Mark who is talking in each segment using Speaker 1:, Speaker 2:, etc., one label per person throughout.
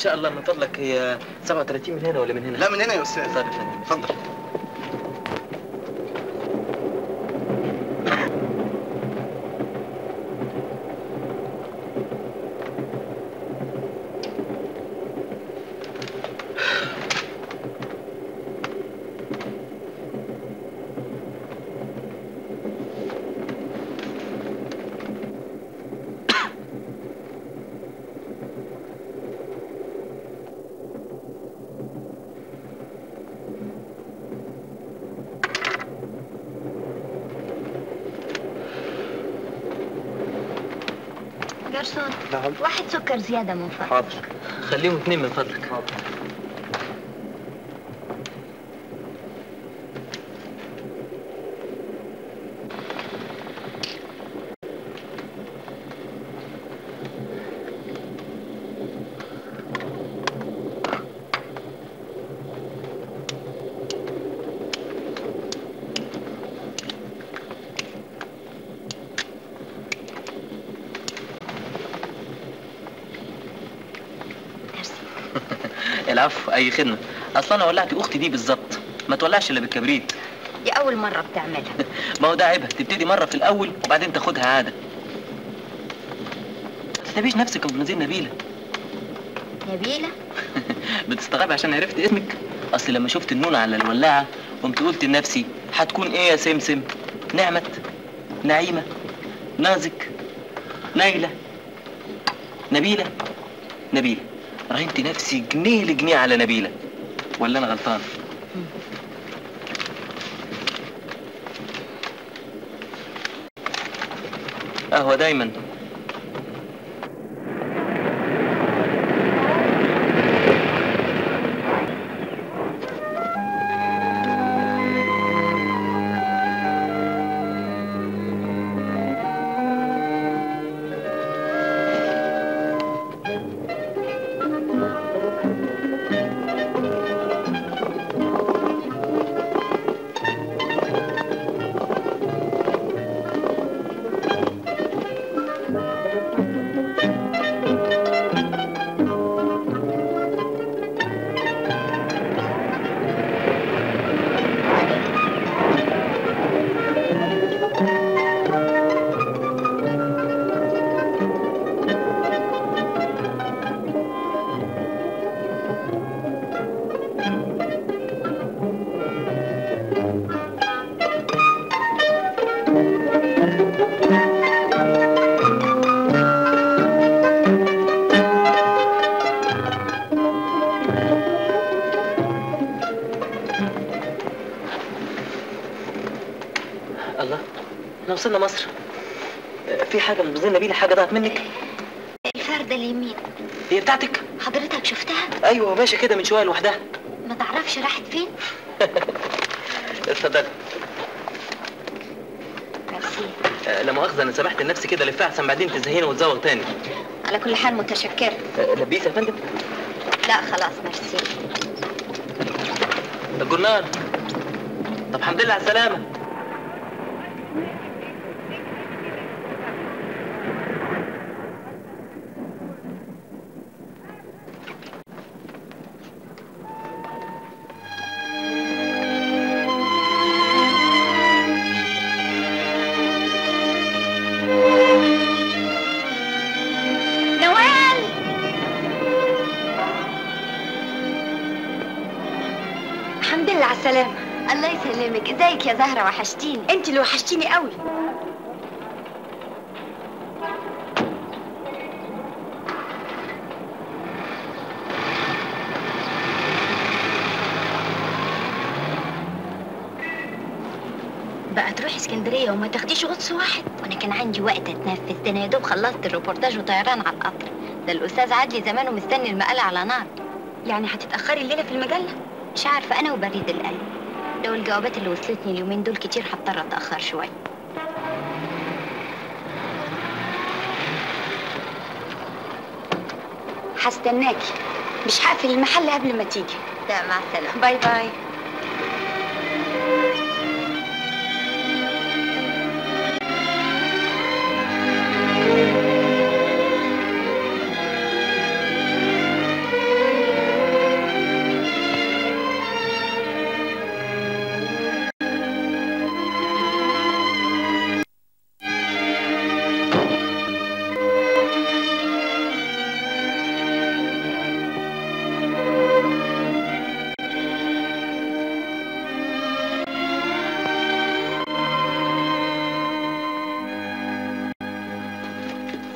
Speaker 1: شاء الله من فضلك هي 37 من هنا ولا من هنا؟
Speaker 2: لا من هنا يا استاذ
Speaker 1: طيب يا فندم
Speaker 2: اتفضل
Speaker 3: جرسون
Speaker 2: نعم
Speaker 3: واحد سكر زيادة من فضلك
Speaker 2: حاضر
Speaker 1: خليهم اثنين من فضلك
Speaker 3: ميرسي
Speaker 1: العفو اي خدمه اصلا انا ولعت اختي دي بالظبط ما تولعش الا بالكبريت
Speaker 3: دي أول مرة بتعملها
Speaker 1: ما هو ده عيبها تبتدي مره في الاول وبعدين تاخدها عاده ما تتعبيش نفسك يا مدمزين نبيله
Speaker 3: نبيلة
Speaker 1: بتستغربي عشان عرفت اسمك اصل لما شفت النون على الولاعه قمت قلت لنفسي هتكون ايه يا سمسم نعمت نعيمه نازك نايله نبيله نبيله راهنت نفسي جنيه لجنيه على نبيله ولا انا غلطان قهوه دايما الله احنا وصلنا مصر آه، في حاجه من بزين نبيله حاجه ضاعت منك
Speaker 3: الفردة اليمين
Speaker 1: هي بتاعتك
Speaker 3: حضرتك شفتها
Speaker 1: ايوه ماشيه كده من شويه لوحدها
Speaker 3: ما تعرفش راحت فين
Speaker 1: اتفضل
Speaker 3: ميرسي
Speaker 1: آه، لا مؤاخذه انا سمحت لنفسي كده لفها احسن بعدين تزهقيني وتزوغ تاني
Speaker 3: على كل حال متشكرة
Speaker 1: آه، لبيس يا فندم
Speaker 3: لا خلاص ميرسي
Speaker 1: الجرنان طب الحمد لله على السلامه
Speaker 3: نوال الحمد لله على السلامة الله يسلمك ازيك يا زهرة وحشتيني انت اللي وحشتيني قوي بقى تروحي اسكندرية وما تاخديش غطس واحد وانا كان عندي وقت اتنفس ده انا يا دوب خلصت الريبورتاج وطيران على القطر ده الاستاذ عدلي زمانه مستني المقالة على نار يعني هتتأخري الليلة في المجلة مش عارفة انا وبريد القلب لو الجوابات اللي وصلتني اليومين دول كتير هضطر اتأخر شوية هستناكي مش هقفل المحل قبل ما تيجي لا مع السلامة باي باي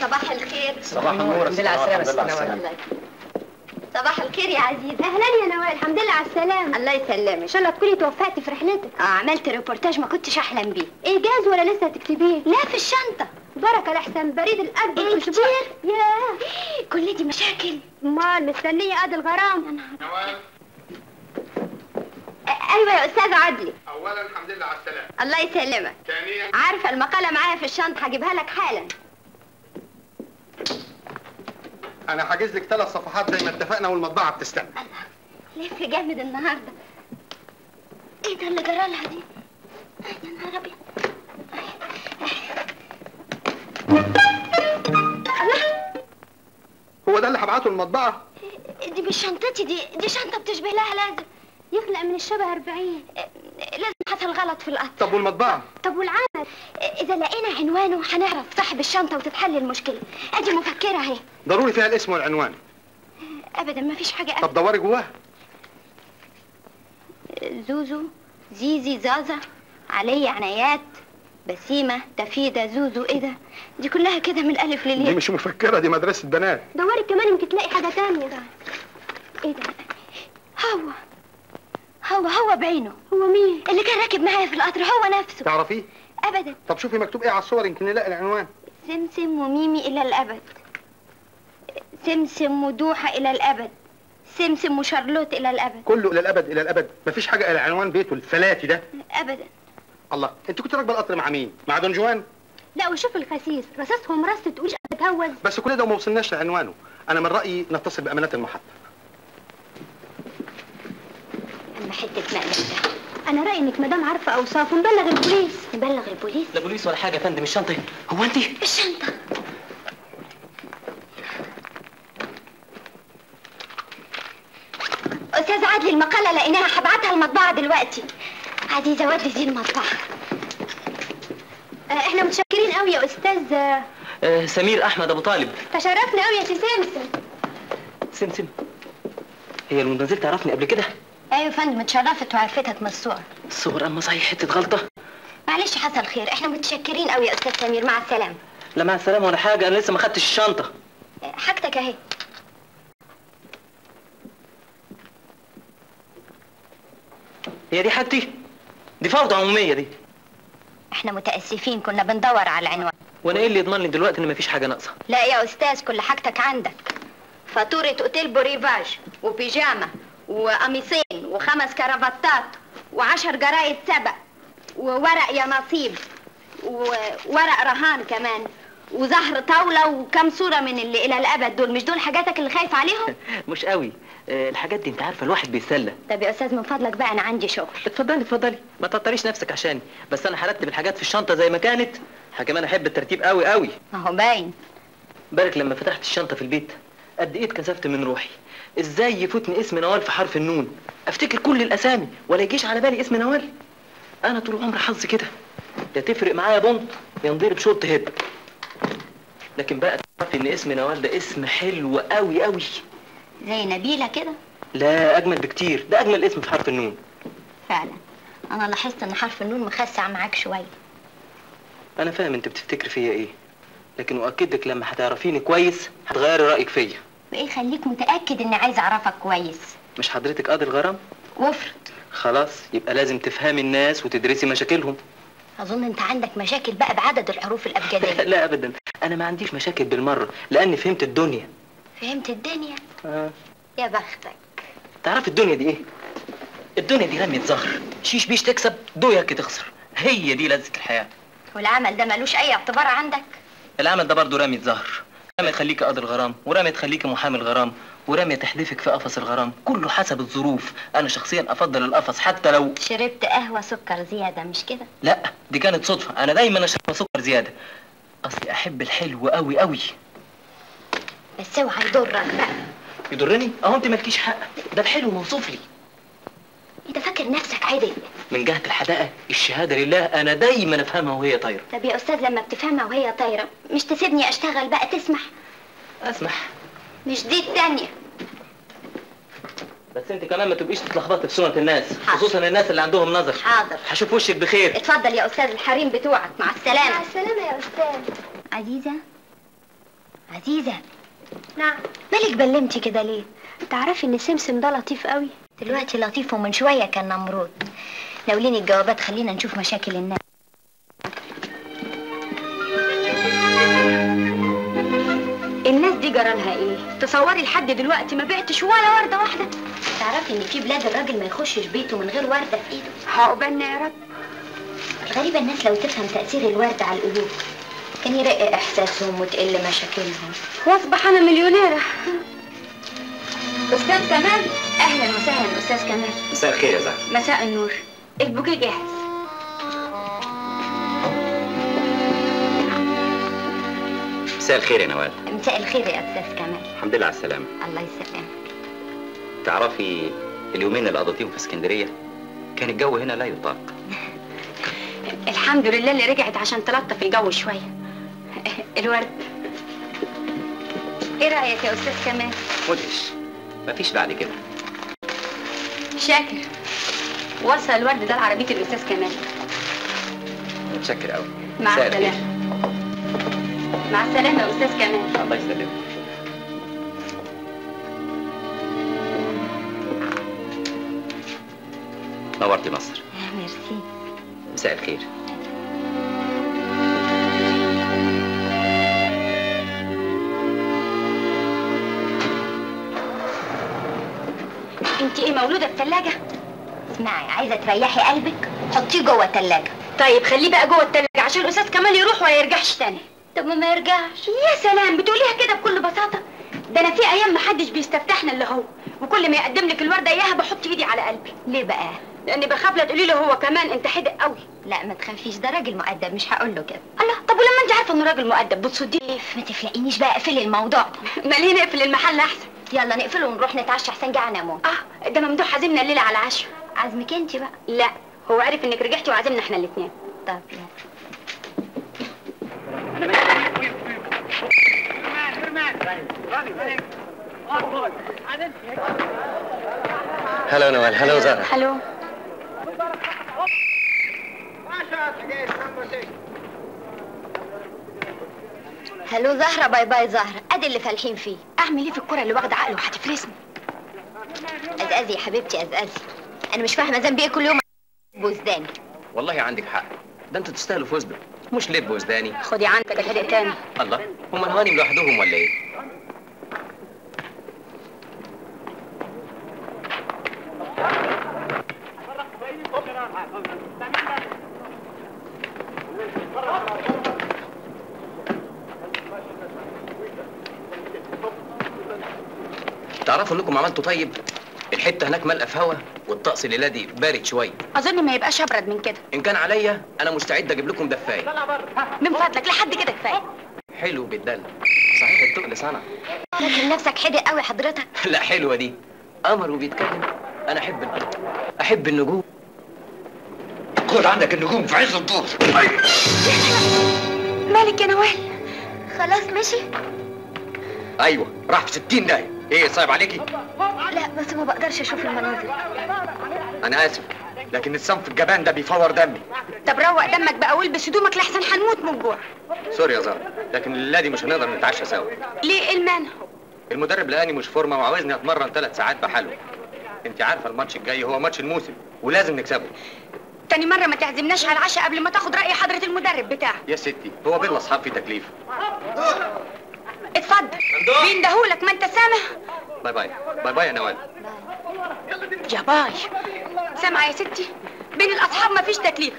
Speaker 3: صباح الخير
Speaker 2: صباح النور
Speaker 4: الحمد لله على السلامة،
Speaker 2: الحمد لله على
Speaker 4: ست نوال.
Speaker 2: السلامة.
Speaker 3: صباح الخير يا عزيزة
Speaker 5: اهلا يا نوال الحمد لله على السلامه
Speaker 3: الله يسلمك
Speaker 5: ان شاء الله تكوني توفقتي في رحلتك
Speaker 3: اه عملت ريبورتاج ما كنتش احلم بيه
Speaker 5: ايجاز ولا لسه تكتبيه
Speaker 3: لا في الشنطة
Speaker 5: بركه لحسن بريد القلب
Speaker 3: ايه
Speaker 5: والأسبوع.
Speaker 3: كتير
Speaker 5: ياه
Speaker 3: كل دي مشاكل
Speaker 5: امال مستنيه قد الغرام
Speaker 6: نوال
Speaker 3: آه، ايوه يا استاذ عدلي
Speaker 6: اولا الحمد لله على السلامه
Speaker 3: الله يسلمك
Speaker 6: ثانيا
Speaker 3: عارفة المقالة معايا في الشنطة هجيبها لك حالا
Speaker 6: انا حاجز لك ثلاث صفحات زي ما اتفقنا والمطبعه بتستنى
Speaker 3: لف جامد النهاردة ايه ده اللي جرالها دي يا نهار ابيض الله
Speaker 6: هو ده اللي هبعته المطبعه
Speaker 3: دي مش شنطتي دي دي شنطة بتشبه لها لازم
Speaker 5: يخلق من الشبه 40
Speaker 3: لازم حصل غلط في القطر
Speaker 6: طب والمطبعه
Speaker 5: طب والعمل
Speaker 3: إذا لقينا عنوانه هنعرف صاحب الشنطة وتتحل المشكلة أدي مفكرة أهي
Speaker 6: ضروري فيها الاسم والعنوان
Speaker 3: أبدا ما فيش حاجة
Speaker 6: طب دوري جواها
Speaker 3: أبدا زوزو زيزي زازا علي عنايات بسيمة تفيدة زوزو إيه ده دي كلها كده من الألف
Speaker 6: دي
Speaker 3: للياء
Speaker 6: مش مفكره دي مدرسه بنات
Speaker 5: دوري كمان يمكن تلاقي حاجه تانية ده
Speaker 3: إيه ده هو هو هو بعينه
Speaker 5: هو مين
Speaker 3: اللي كان راكب معايا في القطر هو نفسه
Speaker 6: تعرفيه
Speaker 3: أبدا
Speaker 6: طب شوفي مكتوب ايه على الصور يمكن نلاقي العنوان
Speaker 3: سمسم وميمي إلى الأبد سمسم ودوحة إلى الأبد سمسم وشارلوت إلى الأبد
Speaker 6: كله الى الابد الى الابد مفيش حاجه الى عنوان بيته الفلاتي ده
Speaker 3: أبدا
Speaker 6: الله انت كنت راكبه القطر مع مين مع دون جوان
Speaker 5: لا وشوف الخسيس رصاصهم رص تقولش بتهوز
Speaker 6: بس كل ده وما وصلناش لعنوانه انا من رايي نتصل بامانات المحطه
Speaker 3: أما حتة مقلب ده
Speaker 5: انا رايي انك مدام عارفه اوصافه نبلغ البوليس
Speaker 3: نبلغ البوليس
Speaker 1: لا بوليس ولا حاجه يا فندم الشنطه إيه؟ هو انت
Speaker 3: الشنطة أستاذ عدلي المقالة لقيناها هبعتها المطبعة دلوقتي عزيزة ودي دي المطبعة
Speaker 5: آه، احنا متشكرين قوي يا استاذ آه،
Speaker 1: آه سمير احمد ابو طالب
Speaker 5: تشرفنا قوي يا سي سمسم
Speaker 1: سمسم هي المنزل تعرفني قبل كده
Speaker 3: أيوة يا فندم اتشرفت وعرفتك من الصور
Speaker 1: الصور اما صحيح حته غلطه
Speaker 3: معلش حصل خير احنا متشكرين قوي يا أستاذ سمير مع السلامة
Speaker 1: لا مع السلامه ولا حاجه انا لسه ما خدتش الشنطه
Speaker 3: حاجتك أهي
Speaker 1: هي دي حاجتي دي فوضى عموميه دي
Speaker 3: احنا متأسفين كنا بندور على العنوان
Speaker 1: وانا ايه اللي يضمن لي دلوقتي ان مفيش حاجه ناقصه
Speaker 3: لا يا أستاذ كل حاجتك عندك فاتورة أوتيل بوريفاج وبيجامة وقميصين وخمس كرافتات وعشر جرايد سبق وورق يا نصيب وورق رهان كمان وزهر طاولة وكم صورة من اللي إلى الأبد دول مش دول حاجاتك اللي خايف عليهم؟
Speaker 1: مش قوي آه، الحاجات دي انت عارفه الواحد بيتسلى
Speaker 3: طب يا أستاذ من فضلك بقى أنا عندي شغل
Speaker 1: اتفضلي اتفضلي ما تعطريش نفسك عشاني بس انا هرتب الحاجات في الشنطه زي ما كانت كمان احب الترتيب قوي قوي
Speaker 3: ما هو باين
Speaker 1: بالك لما فتحت الشنطه في البيت قد ايه اتكسفت من روحي ازاي يفوتني اسم نوال في حرف النون افتكر كل الاسامي ولا يجيش على بالي اسم نوال انا طول عمري حظي كده يا تفرق معايا بنط يا نضرب شورت هيد لكن بقى تعرفي ان اسم نوال ده اسم حلو قوي قوي
Speaker 3: زي نبيلة كده
Speaker 1: لا اجمل بكتير ده اجمل اسم في حرف النون
Speaker 3: فعلا أنا لاحظت إن حرف النون مخسع معاك شوية
Speaker 1: انا فاهم انت بتفتكر فيا ايه لكن اؤكد لما هتعرفيني كويس هتغيري رايك فيا
Speaker 3: وإيه خليك متأكد إني عايز أعرفك كويس
Speaker 1: مش حضرتك قاضي الغرام
Speaker 3: وافرض
Speaker 1: خلاص يبقى لازم تفهمي الناس وتدرسي مشاكلهم
Speaker 3: أظن أنت عندك مشاكل بقى بعدد الحروف الأبجدية
Speaker 1: لا ابدا انا ما عنديش مشاكل بالمره لاني فهمت الدنيا
Speaker 3: فهمت الدنيا
Speaker 1: آه.
Speaker 3: يا بختك
Speaker 1: تعرف الدنيا دي ايه الدنيا دي رمية زهر شيش بيش تكسب دويك تخسر هي دي لذة الحياة
Speaker 3: والعمل ده ملوش أي اعتبار عندك
Speaker 1: العمل ده برضه رمية زهر رمية تخليك قاضي الغرام ورمية تخليك محامي الغرام ورمية تحدفك في قفص الغرام كله حسب الظروف انا شخصيا افضل القفص حتى لو
Speaker 3: شربت قهوة سكر زيادة مش كده
Speaker 1: لا دي كانت صدفة انا دايما اشرب سكر زيادة اصلي احب الحلو قوي قوي
Speaker 3: بس اوعى يضرك بقى
Speaker 1: يضرني اهو انت مالكيش حق ده الحلو موصوف لي
Speaker 3: انت فاكر نفسك عدل
Speaker 1: من جهة الحداقة الشهادة لله انا دايما افهمها وهي طايرة
Speaker 3: طب يا أستاذ لما بتفهمها وهي طايرة مش تسيبني أشتغل بقى تسمح
Speaker 1: اسمح
Speaker 3: مش دي التانية
Speaker 1: بس انت كمان ما تبقيش تتلخبطي في سنة الناس
Speaker 3: حاضر.
Speaker 1: خصوصا الناس اللي عندهم نظر
Speaker 3: حاضر
Speaker 1: هشوف وشك بخير
Speaker 3: اتفضل يا أستاذ الحريم بتوعك مع السلامة
Speaker 5: مع السلامه يا استاذ
Speaker 3: عزيزة عزيزة
Speaker 5: نعم
Speaker 3: مالك بلمتي كده ليه؟
Speaker 5: تعرفي ان سمسم ده لطيف قوي
Speaker 3: دلوقتي لطيف ومن شوية كان نمرود ناوليني الجوابات خلينا نشوف مشاكل الناس
Speaker 5: الناس دي جرالها ايه تصوري لحد دلوقتي ما بعتش ولا ورده واحده
Speaker 3: تعرفي ان في بلاد الراجل ما يخشش بيته من غير وردة في ايده
Speaker 5: عقبالنا يا رب
Speaker 3: الغريبة الناس لو تفهم تأثير الورد على القلوب كان يرق إحساسهم وتقل مشاكلهم
Speaker 5: واصبح انا مليونيره استاذ كمال اهلا وسهلا استاذ كمال
Speaker 2: مساء الخير يا زهر
Speaker 5: مساء النور البوكيه جاهز
Speaker 2: مساء الخير يا نوال
Speaker 3: مساء الخير يا أستاذ كمال
Speaker 2: الحمد لله على السلامة
Speaker 3: الله يسلمك
Speaker 2: تعرفي اليومين اللي قضيتيهم في اسكندرية كان الجو هنا لا يطاق
Speaker 5: الحمد لله اللي رجعت عشان تلطف الجو شويه الورد ايه رايك يا استاذ كمال
Speaker 2: مدهش مفيش بعد كده
Speaker 5: شاكر وصل الورد ده لعربيه الاستاذ كمال
Speaker 2: متشكر قوي
Speaker 5: مع
Speaker 2: مساء الخير.
Speaker 5: السلامه مع السلامه يا استاذ كمال
Speaker 2: الله يسلمك نورتي مصر
Speaker 3: ميرسي
Speaker 2: مساء الخير
Speaker 5: انت ايه مولوده في ثلاجه
Speaker 3: اسمعي عايزة تريحي قلبك حطيه جوه التلاجة
Speaker 5: طيب خليه بقى جوه الثلاجه عشان الاستاذ كمال يروح ولا يرجعش تاني
Speaker 3: طب ما ما يرجعش
Speaker 5: يا سلام بتقوليها كده بكل بساطه ده انا في ايام ما حدش بيستفتحنا الا هو وكل ما يقدم لك الورده اياها بحط ايدي على قلبي
Speaker 3: ليه بقى؟
Speaker 5: لاني بخاف لا تقولي له هو كمان انت حدق قوي
Speaker 3: لا ما تخافيش ده راجل مؤدب مش هقول له كده
Speaker 5: الله طب ولما انت عارفه انه راجل مؤدب بتصديه
Speaker 3: ما تفلقينيش بقى اقفلي الموضوع ده
Speaker 5: ما ليه نقفل المحل احسن
Speaker 3: يلا نقفله ونروح نتعشى احسن جعانة موت
Speaker 5: اه ده ممدوح عازمنا الليله على عشاء
Speaker 3: عزمك انت بقى
Speaker 5: لا هو عرف انك رجعتي وعازمنا احنا الاثنين
Speaker 3: طب يلا
Speaker 2: هلا نوال هلا وزهرة
Speaker 5: الو
Speaker 3: هلو زهرة باي باي زهرة ادي اللي فالحين فيه
Speaker 5: اعمل ايه في الكره اللي واخده عقله وهتفلسني
Speaker 3: ازازي يا حبيبتي ازازي انا مش فاهمة ذنبي ايه كل يوم بوزداني
Speaker 2: والله عندك حق ده انتوا تستاهلوا فوز ده مش لب وزداني
Speaker 5: خدي عندك الهدئ تاني
Speaker 2: الله هم الهوانم لوحدهم ولا ايه تعرفوا انكم عملتوا طيب الحته هناك ملقى في هوا والطقس الليله دي بارد شويه
Speaker 5: اظن ما يبقاش ابرد من كده
Speaker 2: ان كان عليا انا مستعد اجيب لكم دفايه
Speaker 5: من فضلك لحد كده كفايه
Speaker 2: حلو بالدل صحيح التقل صنع
Speaker 3: لكن نفسك حدق قوي حضرتك
Speaker 2: لا حلوه دي قمر وبيتكلم انا احب الارض احب النجوم خد عندك النجوم في عز الظهر
Speaker 5: مالك يا نوال
Speaker 3: خلاص مشي
Speaker 2: ايوه راح في 60 داهيه ايه صعب عليكي
Speaker 3: لا بس ما بقدرش اشوف المناظر
Speaker 2: انا اسف لكن الصنف الجبان ده بيفور دمي
Speaker 5: طب روق دمك بقى والبس هدومك لحسن هنموت من الجوع
Speaker 2: سوري يا زهر لكن الليله دي مش هنقدر نتعشى سوا
Speaker 5: ليه ايه المانع
Speaker 2: المدرب لقاني مش فورمه وعاوزني اتمرن ثلاث ساعات بحاله انت عارفه الماتش الجاي هو ماتش الموسم ولازم نكسبه
Speaker 5: تاني مرة ما تعزمناش على العشاء قبل ما تاخد رأي حضرة المدرب بتاعك
Speaker 2: يا ستي هو بين الاصحاب في تكليف
Speaker 5: اتفضل بيندهولك ما انت سامع
Speaker 2: باي باي باي باي يا نوال
Speaker 5: يا باي سامعة يا ستي بين الأصحاب ما فيش تكليف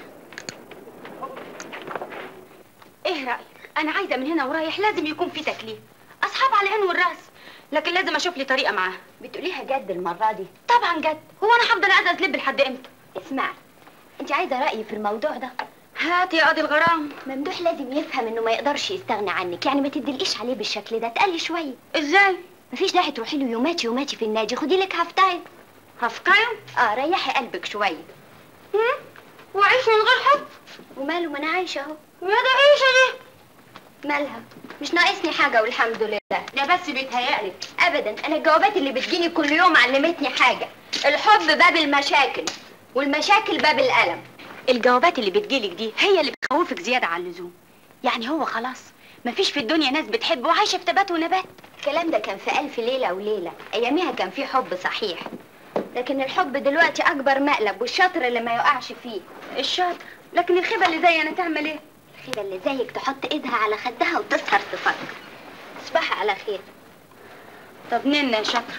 Speaker 5: ايه رأيك أنا عايزة من هنا ورايح لازم يكون في تكليف أصحاب على العين والراس لكن لازم أشوف لي طريقة معاه
Speaker 3: بتقوليها جد المرة دي
Speaker 5: طبعا جد هو أنا هفضل قاعدة أزلب لحد إمتى
Speaker 3: اسمعي انت عايزة رأيي في الموضوع ده
Speaker 5: هات يا قاضي الغرام
Speaker 3: ممدوح لازم يفهم انه ما يقدرش يستغنى عنك يعني ما تدلقيش عليه بالشكل ده تقلي شوية
Speaker 5: ازاي
Speaker 3: مفيش داعي تروحي له يوماتي يوماتي في النادي خدي لك هاف تايم
Speaker 5: هفقايم
Speaker 3: اه ريحي قلبك شوية
Speaker 5: وعيش من غير حب
Speaker 3: وماله ما انا عايشة اهو
Speaker 5: يا ده عيشة دي
Speaker 3: مالها مش ناقصني حاجة والحمد لله
Speaker 5: ده بس بيتهيألك
Speaker 3: ابدا انا الجوابات اللي بتجيني كل يوم علمتني حاجة الحب باب المشاكل والمشاكل باب الألم
Speaker 5: الجوابات اللي بتجيلك دي هي اللي بتخوفك زيادة عن اللزوم يعني هو خلاص مفيش في الدنيا ناس بتحب وعايشه في تبات ونبات
Speaker 3: الكلام ده كان في ألف ليلة وليلة أياميها كان في حب صحيح لكن الحب دلوقتي أكبر مقلب والشاطر اللي ما يقعش فيه
Speaker 5: الشاطر لكن الخيبه اللي زي انا تعمل ايه
Speaker 3: الخيبة اللي زيك تحط إيدها على خدها وتسهر تفكر تصبحي على خير
Speaker 5: طب ننا يا شاطر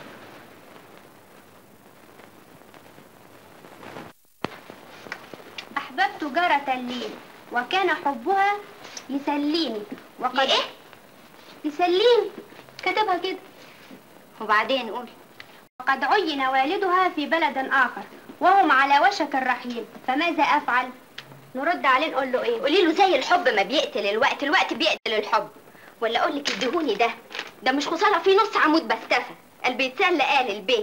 Speaker 4: أحببت جارة لي وكان حبها يسليني وقد
Speaker 3: إيه؟
Speaker 4: يسليني كتبها كده
Speaker 3: وبعدين قول
Speaker 4: وقد عين والدها في بلد آخر وهم على وشك الرحيل فماذا أفعل؟ نرد عليه نقول له إيه؟
Speaker 3: قولي له زي الحب ما بيقتل الوقت الوقت بيقتل الحب ولا أقول لك اديهوني ده ده مش خسارة فيه نص عمود بستفى قلبي يتسلى قال البيت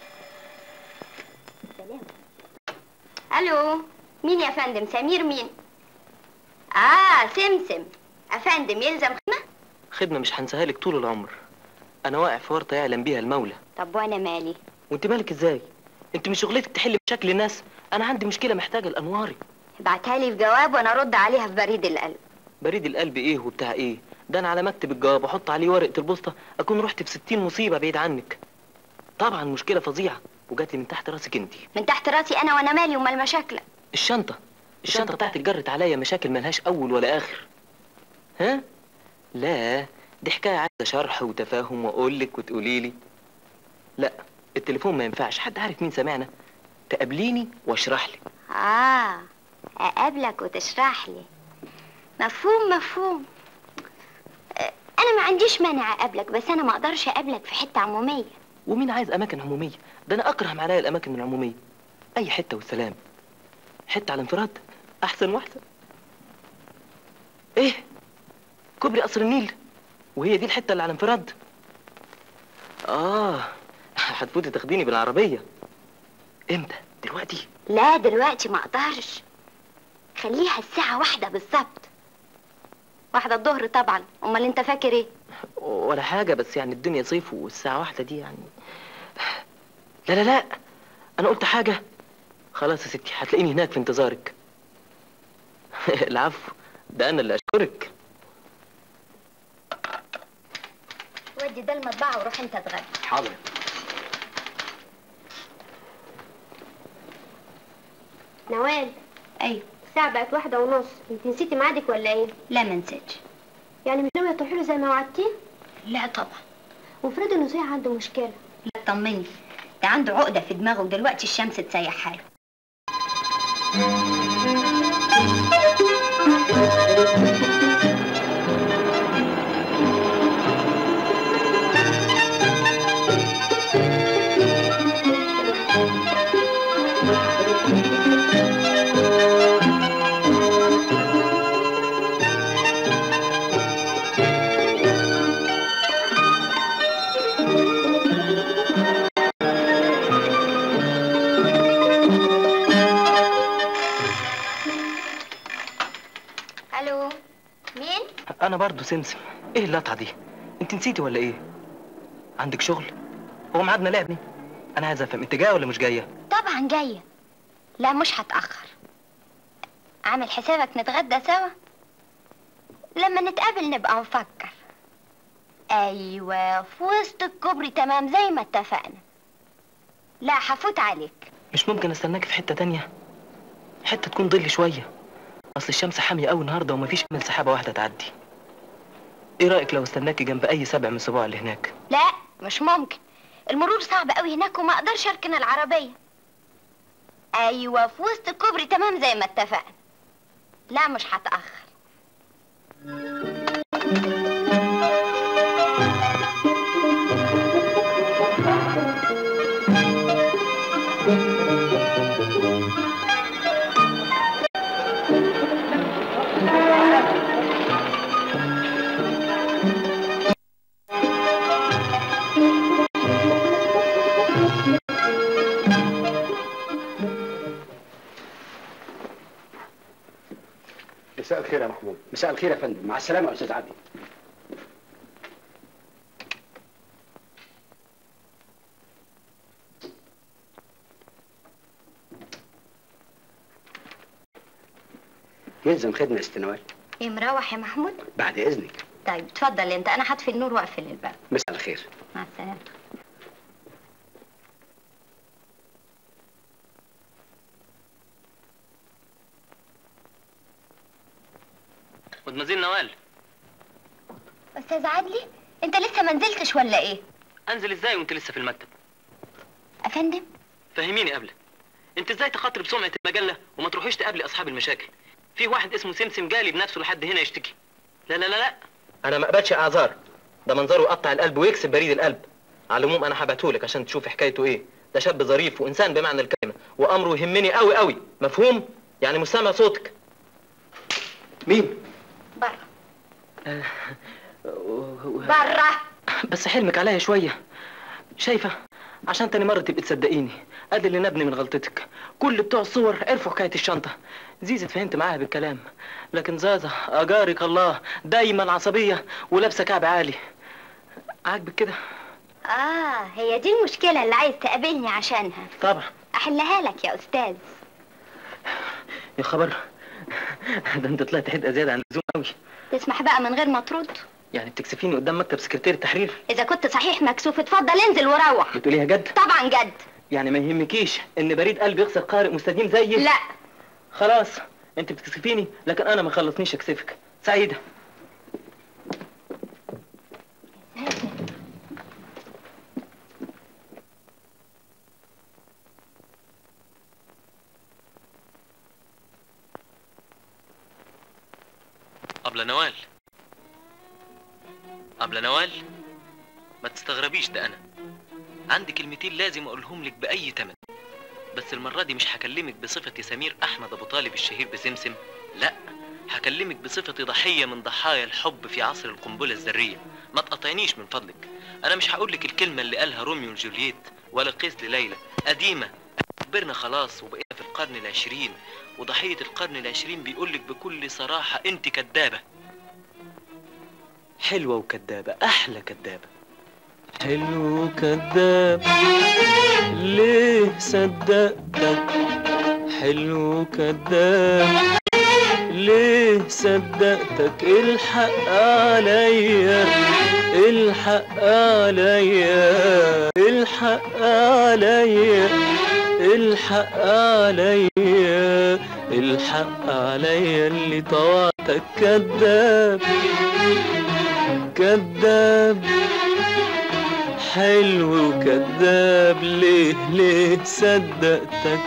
Speaker 3: سلام الو مين يا فندم سمير مين اه سمسم افندم يلزم خدمه
Speaker 1: خدمة مش هنساها لك طول العمر أنا واقع في ورطة يعلم بيها المولى
Speaker 3: طب وانا مالي
Speaker 1: وأنت مالك إزاي؟ أنت مش شغلتك تحل مشاكل الناس أنا عندي مشكلة محتاجة لأنواري
Speaker 3: ابعتها لي في جواب وانا ارد عليها في بريد القلب
Speaker 1: بريد القلب إيه وبتاع إيه؟ ده أنا على مكتب الجواب أحط عليه ورقة البوسطة أكون رحت في ستين مصيبة بعيد عنك طبعا مشكلة فظيعة وجات لي من تحت راسك أنت
Speaker 3: من تحت راسي انا وانا مالي ومال مشاكلك
Speaker 1: الشنطة الشنطة بتاعتك جرت عليا مشاكل ملهاش أول ولا آخر ها؟ لا دي حكاية عايزة شرح وتفاهم وأقول لك وتقولي لي لا التليفون ما ينفعش حد عارف مين سمعنا تقابليني واشرح لي
Speaker 3: اه اقابلك وتشرح لي مفهوم مفهوم آه، انا ما عنديش مانع اقابلك بس انا ما اقدرش اقابلك في حته عموميه
Speaker 1: ومين عايز أماكن عمومية ده أنا أكره معايا الأماكن العمومية أي حتة والسلام حتة على انفراد أحسن وأحسن إيه كوبري قصر النيل وهي دي الحتة اللي على انفراد آه هتفوتي تاخديني بالعربية إمتى دلوقتي
Speaker 3: لا دلوقتي ما اقدرش خليها الساعه واحدة بالظبط واحدة الظهر طبعا امال انت فاكر ايه
Speaker 1: ولا حاجة بس يعني الدنيا صيف والساعة واحدة دي يعني لا لا لا أنا قلت حاجة خلاص يا ستي هتلاقيني هناك في انتظارك العفو ده أنا اللي أشكرك
Speaker 3: ودي ده المطبعه وروح انت اتغدى
Speaker 2: حاضر
Speaker 4: نوال
Speaker 3: ايوه
Speaker 4: الساعة بقت واحدة ونص انت نسيتي ميعادك ولا ايه؟
Speaker 3: لا ما نسيتش
Speaker 4: يعني مش ناوية تروحي له زي ما وعدتيه؟
Speaker 3: لا طبعا
Speaker 4: وافرضي انه صحيح عنده مشكلة
Speaker 3: لا طمني ده عنده عقده في دماغه ودلوقتي الشمس تسيح حاله الو مين
Speaker 1: أنا برضو سمسم إيه اللقطة دي أنت نسيتي ولا إيه عندك شغل هو ميعادنا لعبني أنا عايز أفهم أنت جاية ولا مش جاية
Speaker 3: طبعا جايه لا مش هتاخر عامل حسابك نتغدى سوا لما نتقابل نبقى نفكر ايوه في وسط الكوبري تمام زي ما اتفقنا لا هفوت عليك
Speaker 1: مش ممكن استناك في حتة تانية حتة تكون ظل شوية أصل الشمس حامية أوي النهاردة ومفيش أمل سحابة واحدة تعدي إيه رأيك لو استناكي جنب أي سبع من السبوع اللي هناك
Speaker 3: لا مش ممكن المرور صعب قوي هناك وما اقدرش اركن العربيه ايوه في وسط الكوبري تمام زي ما اتفقنا لا مش هتاخر
Speaker 6: مساء الخير يا محمود
Speaker 2: مساء الخير يا فندم مع السلامه يا استاذ عدلي يلزم خدمه يا ست نوال
Speaker 3: ايه مروح يا محمود
Speaker 2: بعد اذنك
Speaker 3: طيب اتفضل انت انا هطفي النور واقفل الباب
Speaker 2: مساء على خير
Speaker 3: مع السلامه
Speaker 1: مدمزين نوال
Speaker 3: استاذ عدلي انت لسه ما نزلتش ولا ايه
Speaker 1: انزل ازاي وانت لسه في المكتب
Speaker 3: افندم
Speaker 1: فهميني قبل انت ازاي تخاطري بسمعه المجله وما تروحيش تقابلي اصحاب المشاكل في واحد اسمه سمسم جالي بنفسه لحد هنا يشتكي لا لا لا لا انا ما اقبلش اعذار ده منظره يقطع القلب ويكسب بريد القلب على العموم انا هبعتهولك عشان تشوفي حكايته ايه ده شاب ظريف وانسان بمعنى الكلمه وامره يهمني قوي قوي مفهوم يعني مش سامع صوتك
Speaker 2: مين
Speaker 3: بره بره
Speaker 1: بس حلمك عليا شويه شايفه عشان تاني مره تبقي تصدقيني ادي اللي نبني من غلطتك كل بتوع الصور عرفوا حكايه الشنطه زيزة فهمت معاها بالكلام لكن زازة أجارك الله دايما عصبية ولابسة كعب عالي عاجبك كده
Speaker 3: اه هي دي المشكله اللي عايز تقابلني عشانها
Speaker 1: طبعا
Speaker 3: احلها لك يا استاذ
Speaker 1: يا خبر ده انت طلعت حدقة زيادة عن اللزوم قوي
Speaker 3: تسمح بقى من غير ما ترد
Speaker 1: يعني بتكسفيني قدام مكتب سكرتير التحرير
Speaker 3: اذا كنت صحيح مكسوف اتفضل انزل وروح
Speaker 1: بتقوليها جد
Speaker 3: طبعا جد
Speaker 1: يعني ما يهمكيش ان بريد قلبي يخسر قارئ مستديم زيي
Speaker 3: لا
Speaker 1: خلاص انت بتكسفيني لكن انا ما خلصنيش اكسفك سعيدة قبل نوال قبل نوال ما تستغربيش ده انا عندي كلمتين لازم اقولهم لك باي تمن بس المرة دي مش هكلمك بصفتي سمير أحمد أبو طالب الشهير بسمسم لا هكلمك بصفتي ضحية من ضحايا الحب في عصر القنبلة الذرية ما تقطعنيش من فضلك أنا مش هقولك الكلمة اللي قالها روميو لجولييت ولا قيس لليلى قديمة كبرنا خلاص وبقينا في القرن العشرين وضحية القرن العشرين بيقولك بكل صراحة أنت كدابة حلوة وكدابة أحلى كدابة حلو كداب ليه صدقتك حلو كداب ليه صدقتك الحق عليا الحق عليا الحق عليا الحق عليا الحق عليا اللي طوعتك كذاب كذاب حلو كذاب ليه ليه صدقتك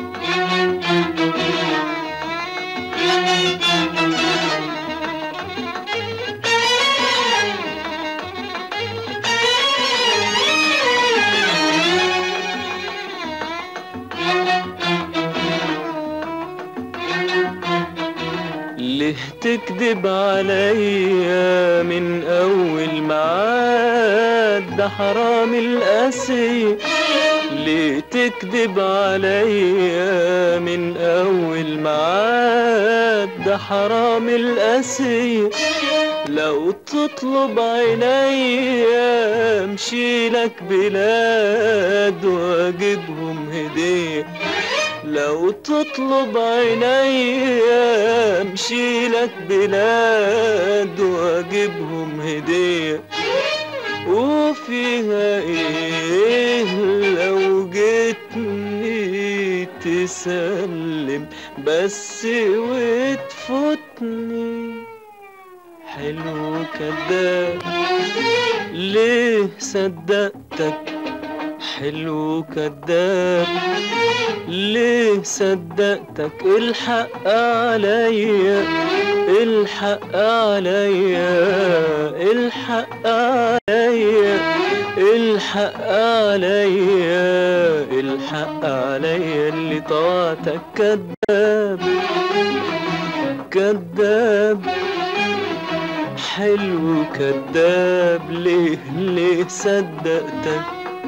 Speaker 1: ليه تكذب عليا من اول معاد ده حرام القاسي ليه تكذب عليا من اول معاد ده حرام القاسي لو تطلب عينيا امشي لك بلاد واجيبهم هديه لو تطلب عينيا امشي لك بلاد واجيبهم هديه وفيها ايه لو جيتني تسلم بس وتفوتني حلو كداب ليه صدقتك حلو كداب ليه صدقتك الحق عليا الحق عليا الحق عليا الحق عليا الحق عليا اللي طوعتك كذاب كذاب حلو كذاب ليه ليه صدقتك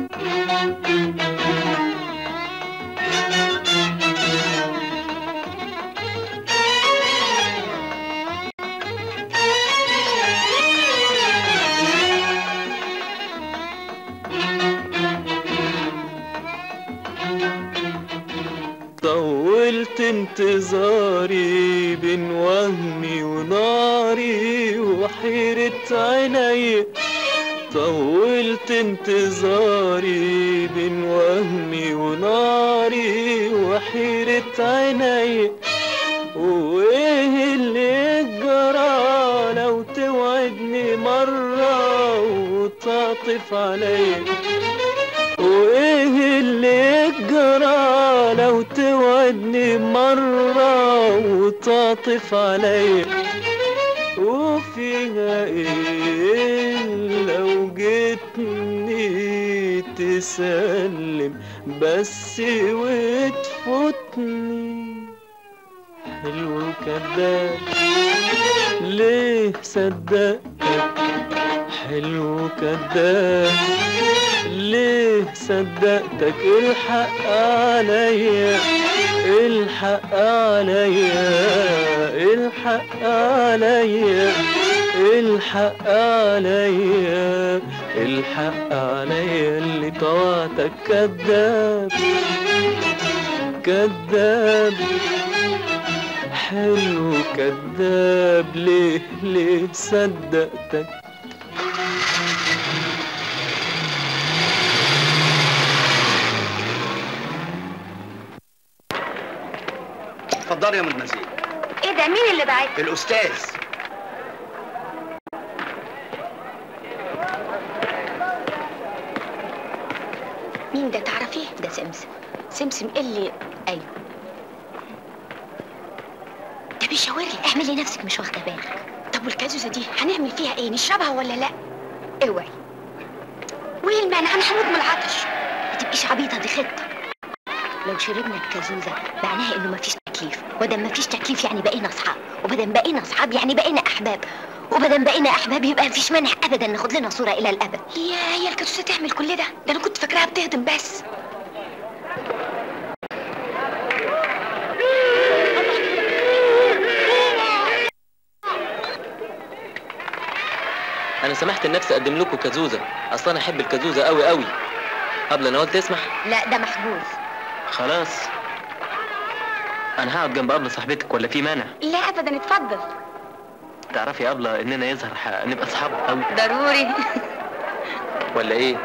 Speaker 1: طولت انتظاري بين وهمي وناري وحلمي
Speaker 7: وحيرة عيني طولت انتظاري بين وهمي وناري وحيرة عيني وايه اللي جرى لو توعدني مرة وتعطف علي وايه اللي جرى لو توعدني مرة وتعطف علي وفيها ايه لو جيتني تسلم بس وتفوتني حلو كذاب ليه صدقتك حلو كذاب ليه صدقتك الحق عليا الحق عليا الحق عليا الحق عليا الحق عليا اللي طوعتك كذاب كذاب حلو كذاب ليه ليه صدقتك
Speaker 2: اتفضلي يا ام المزيد
Speaker 5: ايه ده مين اللي بعت
Speaker 2: الاستاذ
Speaker 5: مين ده تعرفيه
Speaker 3: ده سمسم
Speaker 5: سمسم إيه اللي
Speaker 3: ايوه
Speaker 5: ده بيشاور لي
Speaker 3: اعملي نفسك مش واخده بالك
Speaker 5: طب والكازوزه دي هنعمل فيها ايه نشربها ولا لا
Speaker 3: اوعي
Speaker 5: وايه المانع انا هموت من العطش
Speaker 3: ما تبقيش عبيطه دي خطه لو شربنا الكازوزه معناها انه مفيش تكليف ودام مفيش تكليف يعني بقينا اصحاب وبدام بقينا اصحاب يعني بقينا احباب وبدام بقينا احباب يبقى مفيش مانع ابدا ناخد لنا صوره الى الابد
Speaker 5: يا هي الكازوزه تعمل كل ده ده انا كنت فاكراها بتهضم بس
Speaker 1: انا سمحت لنفسي اقدم لكم كازوزه اصلا انا احب الكازوزه قوي قوي قبل انا قلت اسمح
Speaker 3: لا ده محجوز
Speaker 1: خلاص انا هقعد جنب ابله صاحبتك ولا في مانع
Speaker 5: لا ابدا اتفضل
Speaker 1: تعرفي يا ابله اننا يظهر ح- نبقى اصحاب قوي
Speaker 5: ضروري
Speaker 1: ولا ايه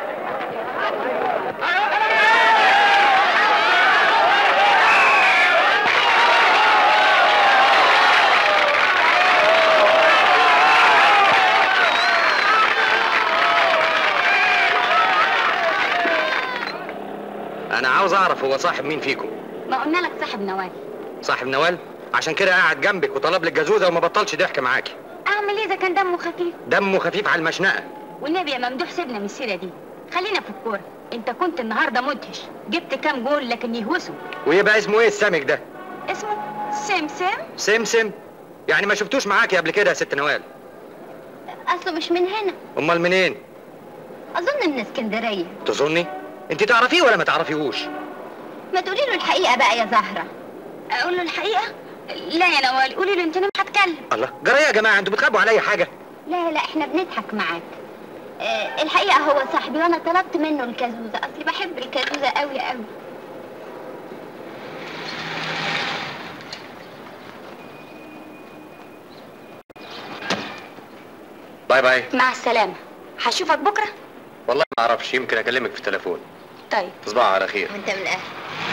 Speaker 2: انا عاوز اعرف هو صاحب مين فيكم
Speaker 5: ما قلنا لك صاحب نوال
Speaker 2: صاحب نوال عشان كده قاعد جنبك وطلب لك جازوزه وما بطلش ضحك معاكي
Speaker 5: اعمل ايه اذا كان دمه خفيف
Speaker 2: دمه خفيف على المشنقه
Speaker 5: والنبي يا ممدوح سيبنا من السيره دي خلينا في الكوره انت كنت النهارده مدهش جبت كام جول لكن يهوسوا
Speaker 2: ويبقى اسمه ايه السمك ده
Speaker 5: اسمه سمسم
Speaker 2: سمسم يعني ما شفتوش معاكي قبل كده يا ست نوال
Speaker 3: اصله مش من هنا
Speaker 2: امال منين
Speaker 3: اظن من اسكندريه
Speaker 2: تظني انت تعرفيه ولا ما تعرفيهوش
Speaker 3: ما تقولي له الحقيقه بقى يا زهره
Speaker 5: اقول له الحقيقه لا يا نوال قولي له انت انا مش هتكلم
Speaker 2: الله جرى إيه يا جماعه انتوا بتخبوا عليا حاجه
Speaker 3: لا لا احنا بنضحك معاك آه الحقيقه هو صاحبي وانا طلبت منه الكازوزه اصلي بحب الكازوزه قوي قوي
Speaker 2: باي باي
Speaker 5: مع السلامه هشوفك بكره
Speaker 2: والله ما اعرفش يمكن اكلمك في التليفون
Speaker 5: طيب
Speaker 2: تصبحوا على خير
Speaker 3: وانت من الاهل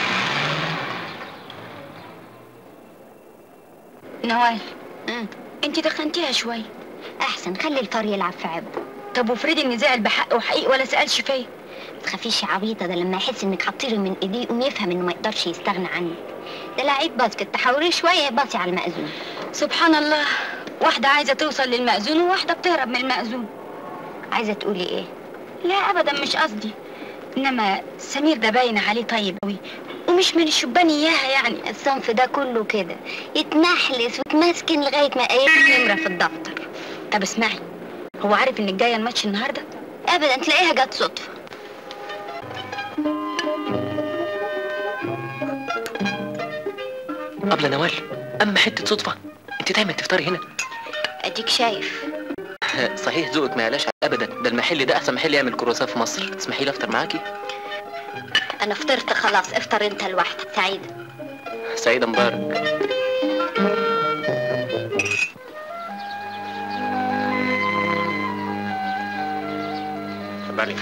Speaker 5: نوال
Speaker 3: مم.
Speaker 5: انت دخنتيها شويه
Speaker 3: احسن خلي الفار يلعب في عبه
Speaker 5: طب وافرضي ان زعل بحق وحقيقي ولا سالش فيا
Speaker 3: ما تخافيش يا عبيطه ده لما يحس انك هتطيري من ايديه يقوم يفهم انه ما يقدرش يستغنى عنك ده لعيب باسكت تحاوريه شويه باصي على المأذون
Speaker 5: سبحان الله واحده عايزه توصل للمأذون وواحده بتهرب من المأذون
Speaker 3: عايزه تقولي ايه
Speaker 5: لا ابدا مش قصدي انما سمير ده باين عليه طيب قوي ومش من الشبان اياها يعني
Speaker 3: الصنف ده كله كده يتمحلس وتمسكن لغايه ما ايه نمره في الدفتر
Speaker 5: طب اسمعي هو عارف انك جايه الماتش النهارده
Speaker 3: ابدا تلاقيها جت صدفه
Speaker 1: ابله نوال اما حته صدفه انت دايما تفطري هنا
Speaker 3: اديك شايف
Speaker 1: صحيح ذوقك ما يعلاش ابدا ده المحل ده احسن محل يعمل كرواسون في مصر تسمحي لي افطر معاكي
Speaker 3: انا فطرت خلاص افطر انت لوحدك سعيده
Speaker 1: سعيده مبارك
Speaker 8: اتفضلي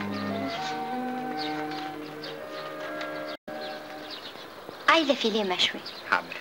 Speaker 3: عايزة فيليه مشوي
Speaker 8: حاضر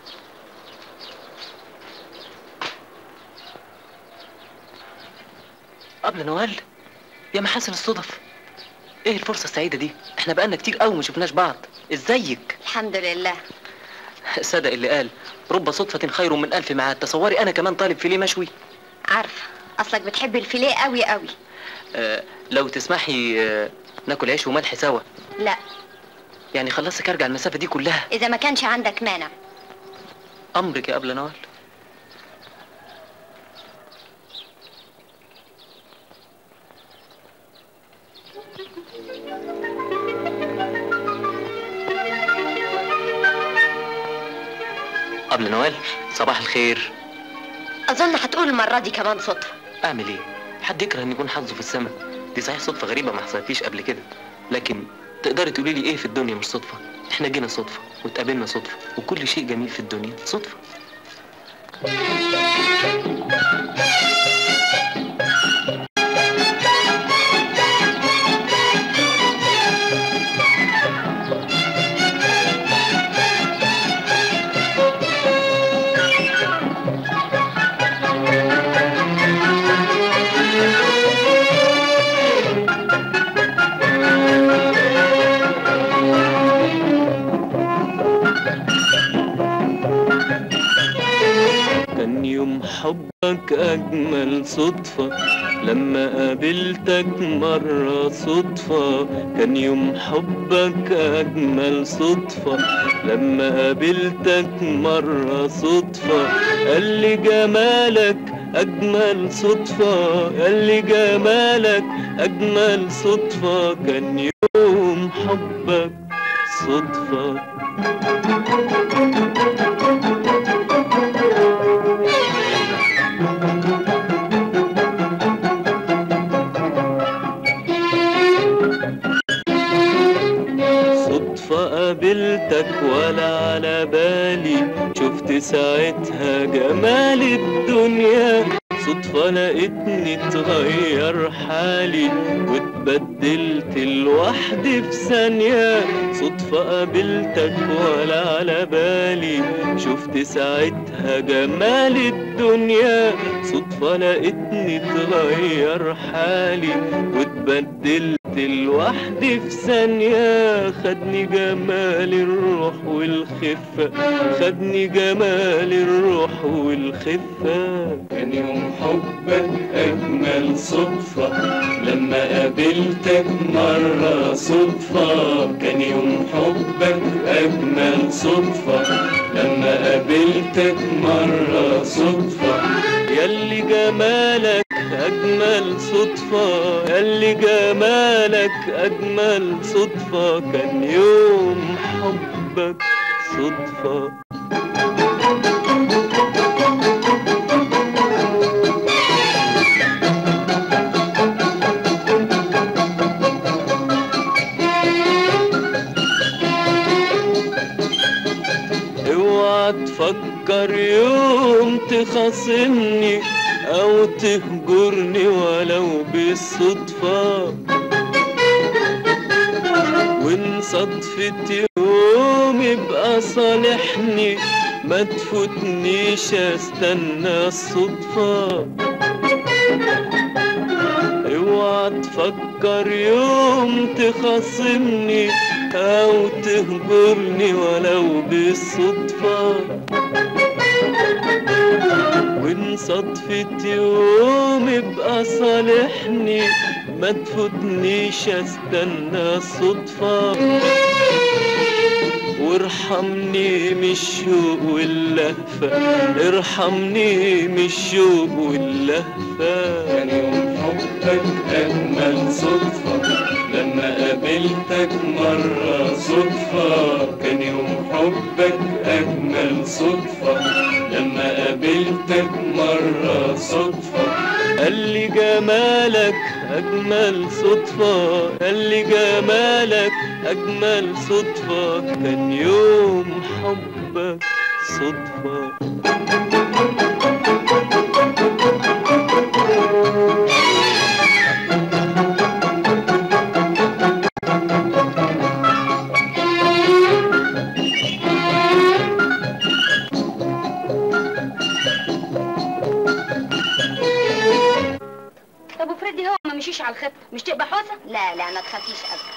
Speaker 1: قبل نوال يا محاسن الصدف ايه الفرصة السعيدة دي احنا بقالنا كتير قوي ما شفناش بعض ازيك
Speaker 3: الحمد لله
Speaker 1: صدق اللي قال رب صدفة خير من ألف معاد تصوري أنا كمان طالب فيليه مشوي
Speaker 3: عارفة أصلك بتحب الفيليه قوي قوي
Speaker 1: آه لو تسمحي آه ناكل عيش وملح سوا
Speaker 3: لا
Speaker 1: يعني خلصك أرجع المسافة دي كلها
Speaker 3: إذا ما كانش عندك مانع
Speaker 1: أمرك يا قبل نوال قبل نوال صباح الخير
Speaker 3: أظن هتقول المرة دي كمان صدفة
Speaker 1: اعمل ايه حد يكره ان يكون حظه في السماء دي صحيح صدفه غريبه ما حصلتليش قبل كده لكن تقدري تقولي لي ايه في الدنيا مش صدفه احنا جينا صدفه واتقابلنا صدفه وكل شيء جميل في الدنيا صدفه
Speaker 7: كان يوم حبك أجمل صدفة لما قابلتك مرة صدفة كان يوم حبك أجمل صدفة لما قابلتك مرة صدفة قال لي جمالك أجمل صدفة قال لي جمالك أجمل صدفة كان يوم حبك صدفة صدفة قابلتك ولا على بالي شفت ساعتها جمال الدنيا صدفة لقيتني اتغير حالي واتبدلت لوحدي في ثانية صدفة قابلتك ولا على بالي شفت ساعتها جمال الدنيا صدفة لقيتني اتغير حالي واتبدلت لوحدي في ثانية خدني جمال الروح والخفة خدني جمال الروح والخفة كان يوم حبك أجمل صدفة لما قابلتك مرة صدفة كان يوم حبك أجمل صدفة لما قابلتك مرة صدفة ياللي جمالك أجمل صدفة ياللي جمالك أجمل صدفة كان يوم حبك صدفة اوعى تفكر يوم تخاصمني او تهجرني ولو بالصدفة وان صدفة يوم يبقى صالحني ما تفوتنيش استنى الصدفة اوعى تفكر يوم تخاصمني او تهجرني ولو بالصدفة وان صدفة يوم يبقى صالحني ما تفوتنيش استنى الصدفة وارحمني من الشوق واللهفة ارحمني من الشوق واللهفة كان يوم حبك أجمل صدفة لما قابلتك مرة صدفة كان يوم حبك أجمل صدفة لما قابلتك مرة صدفة قال لي جمالك أجمل صدفة قال لي جمالك أجمل صدفة كان يوم حبك صدفة
Speaker 5: الخطه مش تبقى حوسه
Speaker 3: لا لا ما تخافيش ابدا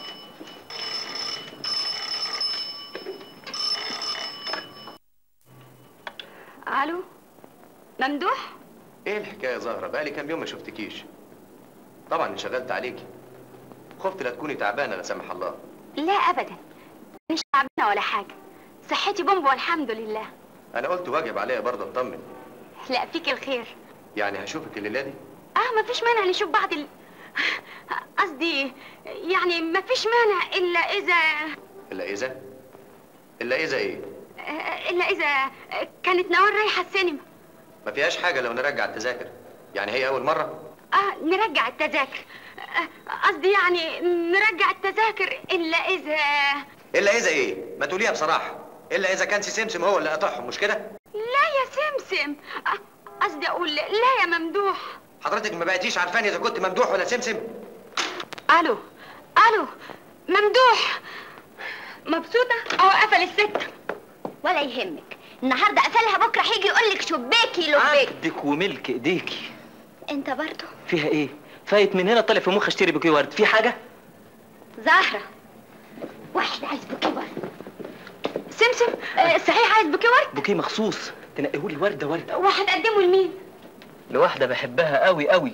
Speaker 5: الو ممدوح
Speaker 8: ايه الحكايه يا زهره بقالي كام يوم ما شفتكيش طبعا انشغلت عليكي خفت لا تكوني تعبانه لا سمح الله
Speaker 5: لا ابدا مش تعبانه ولا حاجه صحتي بومب والحمد لله
Speaker 8: انا قلت واجب عليا برضه اطمن
Speaker 5: لا فيك الخير
Speaker 8: يعني هشوفك الليله دي
Speaker 5: اه مفيش مانع نشوف بعض ال... قصدي يعني مفيش مانع الا اذا
Speaker 8: الا اذا الا اذا ايه
Speaker 5: الا اذا كانت نوال رايحه السينما
Speaker 8: ما فيهاش حاجه لو نرجع التذاكر يعني هي اول مره
Speaker 5: اه نرجع التذاكر آه، قصدي يعني نرجع التذاكر الا اذا
Speaker 8: الا اذا ايه ما تقوليها بصراحه الا اذا كان سي سمسم هو اللي قطعهم مش كده
Speaker 5: لا يا سمسم آه، قصدي اقول لا يا ممدوح
Speaker 8: حضرتك ما بقيتيش عارفاني اذا كنت ممدوح ولا سمسم
Speaker 5: الو الو ممدوح مبسوطه اهو قفل السكه
Speaker 3: ولا يهمك النهارده قفلها بكره هيجي يقول لك شباكي لبيك
Speaker 1: عبدك وملك ايديكي
Speaker 3: انت برضه
Speaker 1: فيها ايه فايت من هنا طالع في مخ اشتري بوكيه ورد في حاجه
Speaker 3: زهره واحد عايز بوكيه ورد
Speaker 5: سمسم آه، صحيح عايز بوكيه ورد
Speaker 1: بوكيه مخصوص تنقيهولي ورده ورده
Speaker 5: وهتقدمه لمين
Speaker 1: لواحده بحبها قوي قوي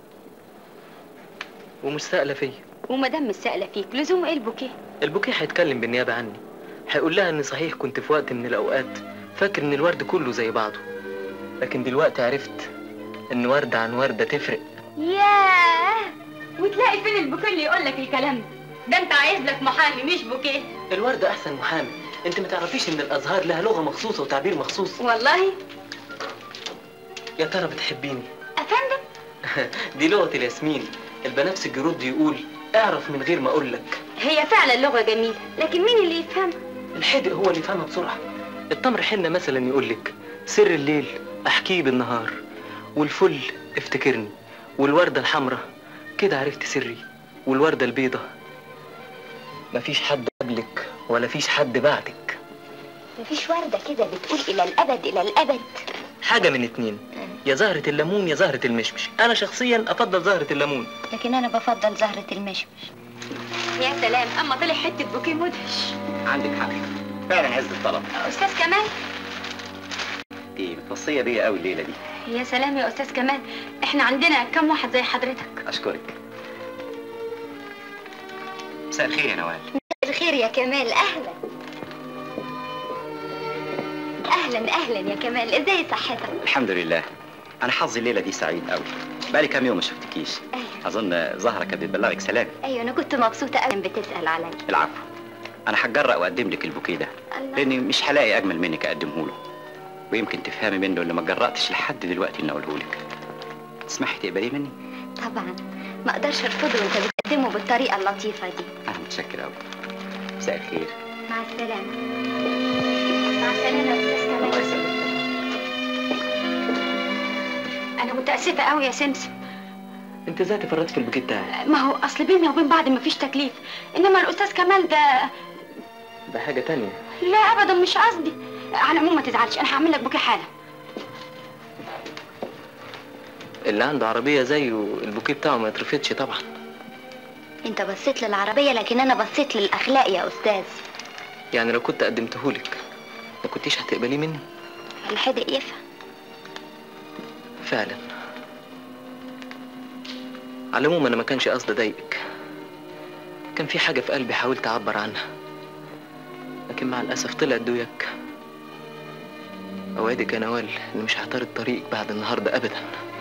Speaker 1: ومش سائله فيا
Speaker 5: وما دام مش سائله فيك لزوم ايه البوكيه
Speaker 1: البوكيه هيتكلم بالنيابه عني هيقول لها ان صحيح كنت في وقت من الاوقات فاكر ان الورد كله زي بعضه لكن دلوقتي عرفت ان ورده عن ورده تفرق
Speaker 5: ياه وتلاقي فين البوكيه اللي يقول لك الكلام ده ده انت عايز لك محامي مش بوكيه
Speaker 1: الورده احسن محامي انت ما تعرفيش ان الازهار لها لغه مخصوصه وتعبير مخصوص
Speaker 5: والله
Speaker 1: يا ترى بتحبيني
Speaker 5: افندم
Speaker 1: دي لغه الياسمين البنفسج يرد يقول اعرف من غير ما اقول لك
Speaker 5: هي فعلا لغه جميله لكن مين اللي يفهمها
Speaker 1: الحدق هو اللي يفهمها بسرعه التمر حنه مثلا يقول لك سر الليل احكيه بالنهار والفل افتكرني والورده الحمراء كده عرفت سري والورده البيضة مفيش حد قبلك ولا فيش حد بعدك
Speaker 3: مفيش وردة كده بتقول إلى الأبد إلى الأبد
Speaker 1: حاجه من اتنين يا زهره الليمون يا زهره المشمش انا شخصيا افضل زهره الليمون
Speaker 3: لكن أنا بفضل زهرة المشمش
Speaker 5: يا سلام اما طلع حته بوكيه مدهش
Speaker 9: عندك حق فعلا عز الطلب
Speaker 5: استاذ كمال
Speaker 9: دي متوصيه بيا قوي الليله دي
Speaker 5: يا سلام يا استاذ كمال احنا عندنا كم واحد زي حضرتك
Speaker 9: اشكرك مساء الخير يا نوال
Speaker 3: الخير يا كمال أهلا أهلا أهلا يا كمال إزاي صحتك؟
Speaker 9: الحمد لله انا حظي الليله دي سعيد قوي بقالي كام يوم ما شفتكيش
Speaker 3: أيوة
Speaker 9: اظن زهره كانت بتبلغك سلام
Speaker 3: أيوة أنا كنت مبسوطة أوي بتسأل عليا
Speaker 9: العفو انا هتجرأ واقدم لك البوكيه ده
Speaker 3: الله
Speaker 9: لاني مش هلاقي اجمل منك اقدمه له ويمكن تفهمي منه اللي ما جرأتش لحد دلوقتي اني اقوله لك تسمحي تقبليه مني
Speaker 3: طبعا ما أقدرش أرفضه وأنت بتقدمه بالطريقة اللطيفة دي
Speaker 9: انا متشكر قوي مساء الخير
Speaker 3: مع السلامة مع السلامة يا أستاذ
Speaker 9: الله
Speaker 3: كمال
Speaker 9: يسلمك
Speaker 5: انا متاسفه قوي يا سمسم
Speaker 1: انت ازاي تفرطت في البوكيه بتاعي
Speaker 5: ما هو اصل بيني وبين بعض مفيش تكليف انما الاستاذ كمال ده
Speaker 1: ده حاجه تانية
Speaker 5: لا ابدا مش قصدي على العموم ما تزعلش انا هعمل لك بوكيه حالا
Speaker 1: اللي عنده عربيه زيه البوكيه بتاعه ما يترفضش طبعا
Speaker 3: أنت بصيت للعربية لكن أنا بصيت للأخلاق يا أستاذ
Speaker 1: يعني لو كنت قدمتهولك ما كنتيش هتقبليه مني
Speaker 3: الحدق يفهم
Speaker 1: فعلا على العموم انا ما كانش قصدي اضايقك كان في حاجه في قلبي حاولت اعبر عنها لكن مع الاسف طلعت دويك اوعدك يا نوال اني مش هعترض طريقك بعد النهارده ابدا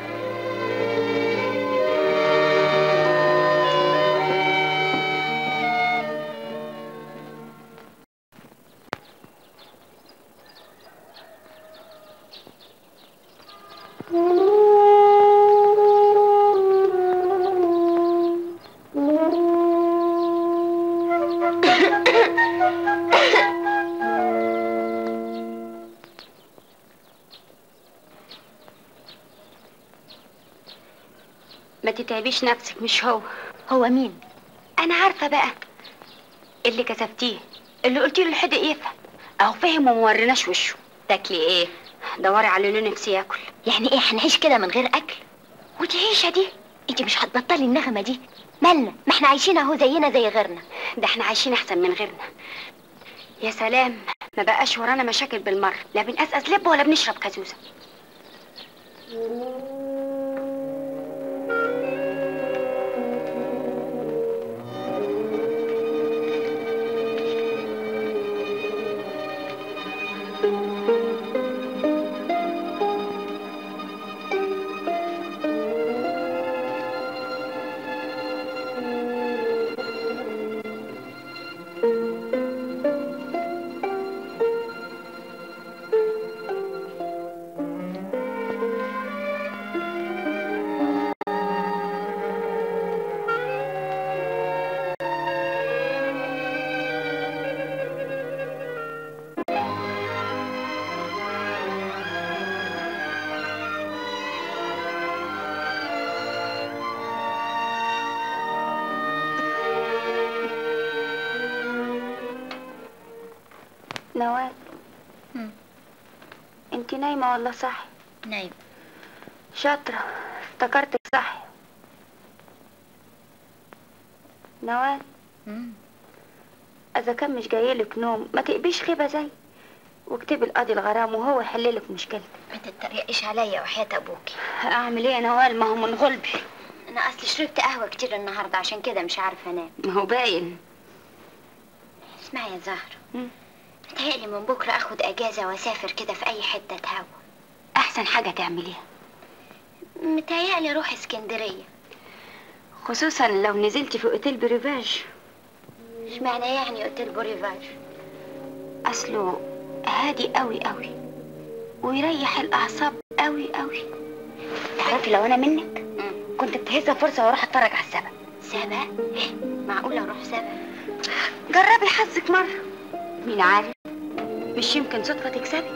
Speaker 5: ما تتعبيش نفسك مش هو
Speaker 3: هو مين؟
Speaker 5: انا عارفه بقى اللي كسفتيه اللي قلتي له الحدق يفهم اهو فهم وما وريناش وشه
Speaker 3: تاكلي إيه؟
Speaker 5: دوري على اللي نفسي ياكل
Speaker 3: يعني إيه هنعيش كده من غير أكل؟
Speaker 5: ودي عيشه دي
Speaker 3: انت مش هتبطلي النغمه دي مالنا ما احنا عايشين اهو زينا زي غيرنا
Speaker 5: ده احنا عايشين احسن من غيرنا يا سلام ما بقاش ورانا مشاكل بالمره لا بنقزقز لب ولا بنشرب كازوزه نوال
Speaker 3: مم.
Speaker 5: انت نايمه ولا صاحي
Speaker 3: نايم
Speaker 5: شاطره افتكرتك صاحي نوال
Speaker 3: مم.
Speaker 5: اذا كان مش جايلك نوم ما تقبيش خيبه زي واكتبي القاضي الغرام وهو يحللك مشكلتك
Speaker 3: ما تتريقيش عليا وحياة ابوكي
Speaker 5: اعمل ايه يا نوال ما هو من غلبي
Speaker 3: انا اصلي شربت قهوه كتير النهارده عشان كده مش عارفه انام
Speaker 5: ما هو باين
Speaker 3: اسمعي يا زهر
Speaker 5: مم.
Speaker 3: متهيألي من بكره اخد اجازه واسافر كده في اي حته اتهوى
Speaker 5: احسن حاجه تعمليها
Speaker 3: متهيألي اروح اسكندريه
Speaker 5: خصوصا لو نزلتي في اوتيل بريفاج
Speaker 3: اشمعنى يعني اوتيل بوريفاج
Speaker 5: اصله هادي قوي قوي ويريح الاعصاب قوي قوي تعرفي لو انا منك كنت انتهزها فرصه واروح اتفرج على السبق
Speaker 3: سبق معقوله اروح سبق
Speaker 5: جربي حظك مره مين عارف مش يمكن صدفه تكسبي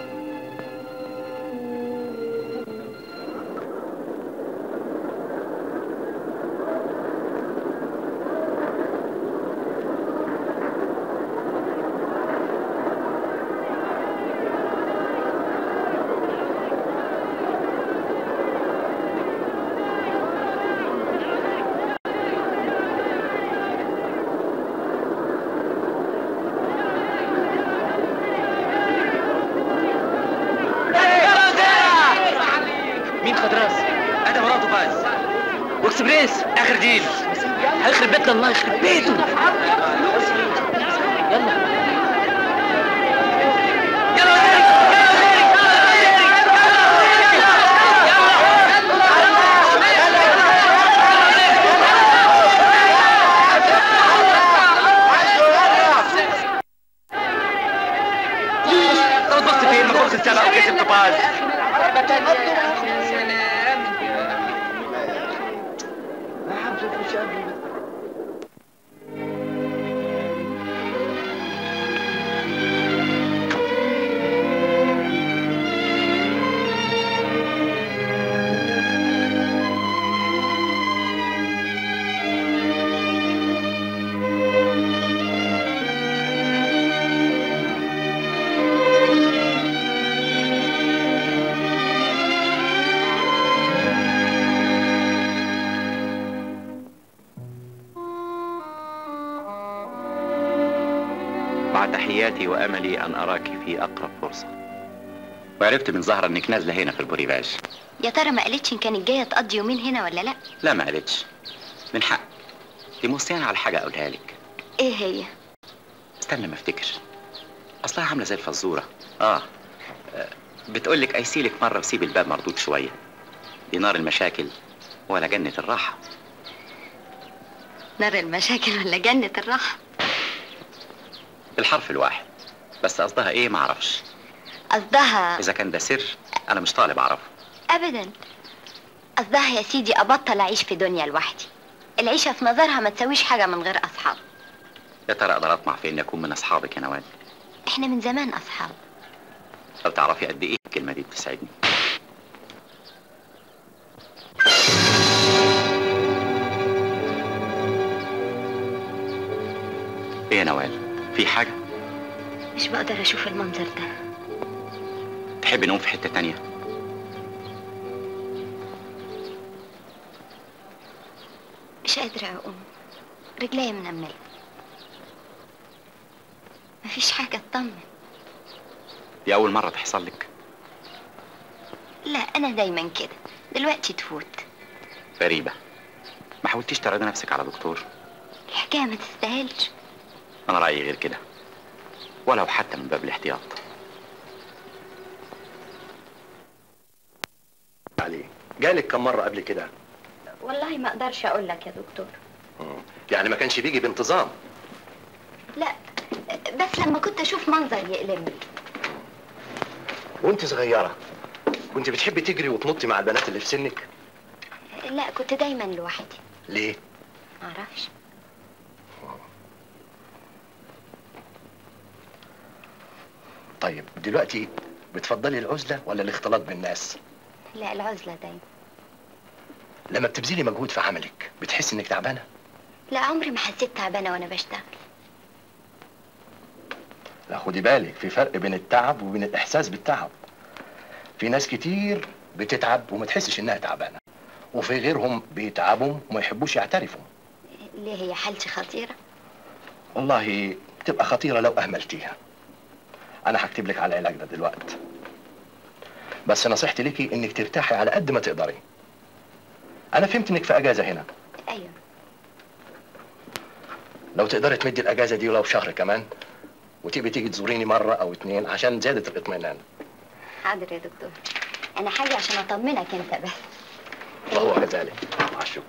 Speaker 1: مين خد راس؟ ادم مراته فاز واكسبريس اخر ديل هيخرب بيتنا الله يخرب بيته يلا طب فين ما خلص السبق وكسبت فاز
Speaker 9: مع تحياتي واملي ان اراك في اقرب فرصه وعرفت من زهره انك نازله هنا في البوريفاج
Speaker 3: يا ترى ما قالتش ان كانت جايه تقضي يومين هنا ولا لا
Speaker 9: لا ما قالتش من حق دي موصياني على حاجه اقولها لك
Speaker 3: ايه هي
Speaker 9: استنى ما افتكر اصلها عامله زي الفزوره اه آه، بتقول لك ايسيلك مره وسيب الباب مردود شويه دي نار المشاكل ولا جنه الراحه
Speaker 3: نار المشاكل ولا جنه الراحه
Speaker 9: الحرف الواحد بس قصدها ايه ما اعرفش
Speaker 3: قصدها
Speaker 9: اذا كان ده سر انا مش طالب اعرفه
Speaker 3: ابدا قصدها يا سيدي ابطل اعيش في دنيا لوحدي العيشه في نظرها ما تسويش حاجه من غير اصحاب
Speaker 9: يا ترى اقدر اطمع في اني اكون من اصحابك يا نوال
Speaker 3: احنا من زمان اصحاب
Speaker 9: لو تعرفي قد ايه الكلمه دي بتسعدني ايه يا نوال في حاجه
Speaker 3: مش بقدر اشوف المنظر ده
Speaker 9: تحبي نقوم في حته تانية
Speaker 3: قادرة أقوم رجليا منملة مفيش حاجة تطمن
Speaker 9: دي أول مرة تحصل لك
Speaker 3: لا أنا دايما كده دلوقتي تفوت
Speaker 9: غريبة ما حاولتيش تعرضي نفسك على دكتور
Speaker 3: الحكاية ما تستاهلش
Speaker 9: أنا رأيي غير كده ولو حتى من باب الاحتياط
Speaker 10: عليه جالك كم مرة قبل كده
Speaker 3: والله ما أقدرش أقول لك يا دكتور
Speaker 10: يعني ما كانش بيجي بانتظام
Speaker 3: لا بس لما كنت أشوف منظر يقلمني
Speaker 10: وانت صغيرة كنت بتحبي تجري وتنطي مع البنات اللي في سنك
Speaker 3: لا كنت دايما لوحدي
Speaker 10: ليه
Speaker 3: معرفش
Speaker 10: طيب دلوقتي بتفضلي العزلة ولا الاختلاط بالناس
Speaker 3: لا العزلة دايما
Speaker 10: لما بتبذلي مجهود في عملك بتحسي انك تعبانة
Speaker 3: لا عمري ما حسيت تعبانة وأنا بشتغل
Speaker 10: لا خدي بالك في فرق بين التعب وبين الاحساس بالتعب في ناس كتير بتتعب وما تحسش انها تعبانة وفي غيرهم بيتعبوا وما يحبوش يعترفوا
Speaker 3: ليه هي حالتي خطيرة
Speaker 10: والله بتبقى خطيرة لو أهملتيها أنا هكتب لك على العلاج ده دلوقتي بس نصيحتي ليكي إنك ترتاحي على قد ما تقدري أنا فهمت إنك في أجازة هنا
Speaker 3: أيوة
Speaker 10: لو تقدري تمدي الأجازة دي ولو شهر كمان وتبقي تيجي تزوريني مرة أو اتنين عشان زيادة الاطمئنان
Speaker 3: حاضر يا دكتور أنا حاجة عشان أطمنك أنت بس
Speaker 10: وهو كذلك مع الشكر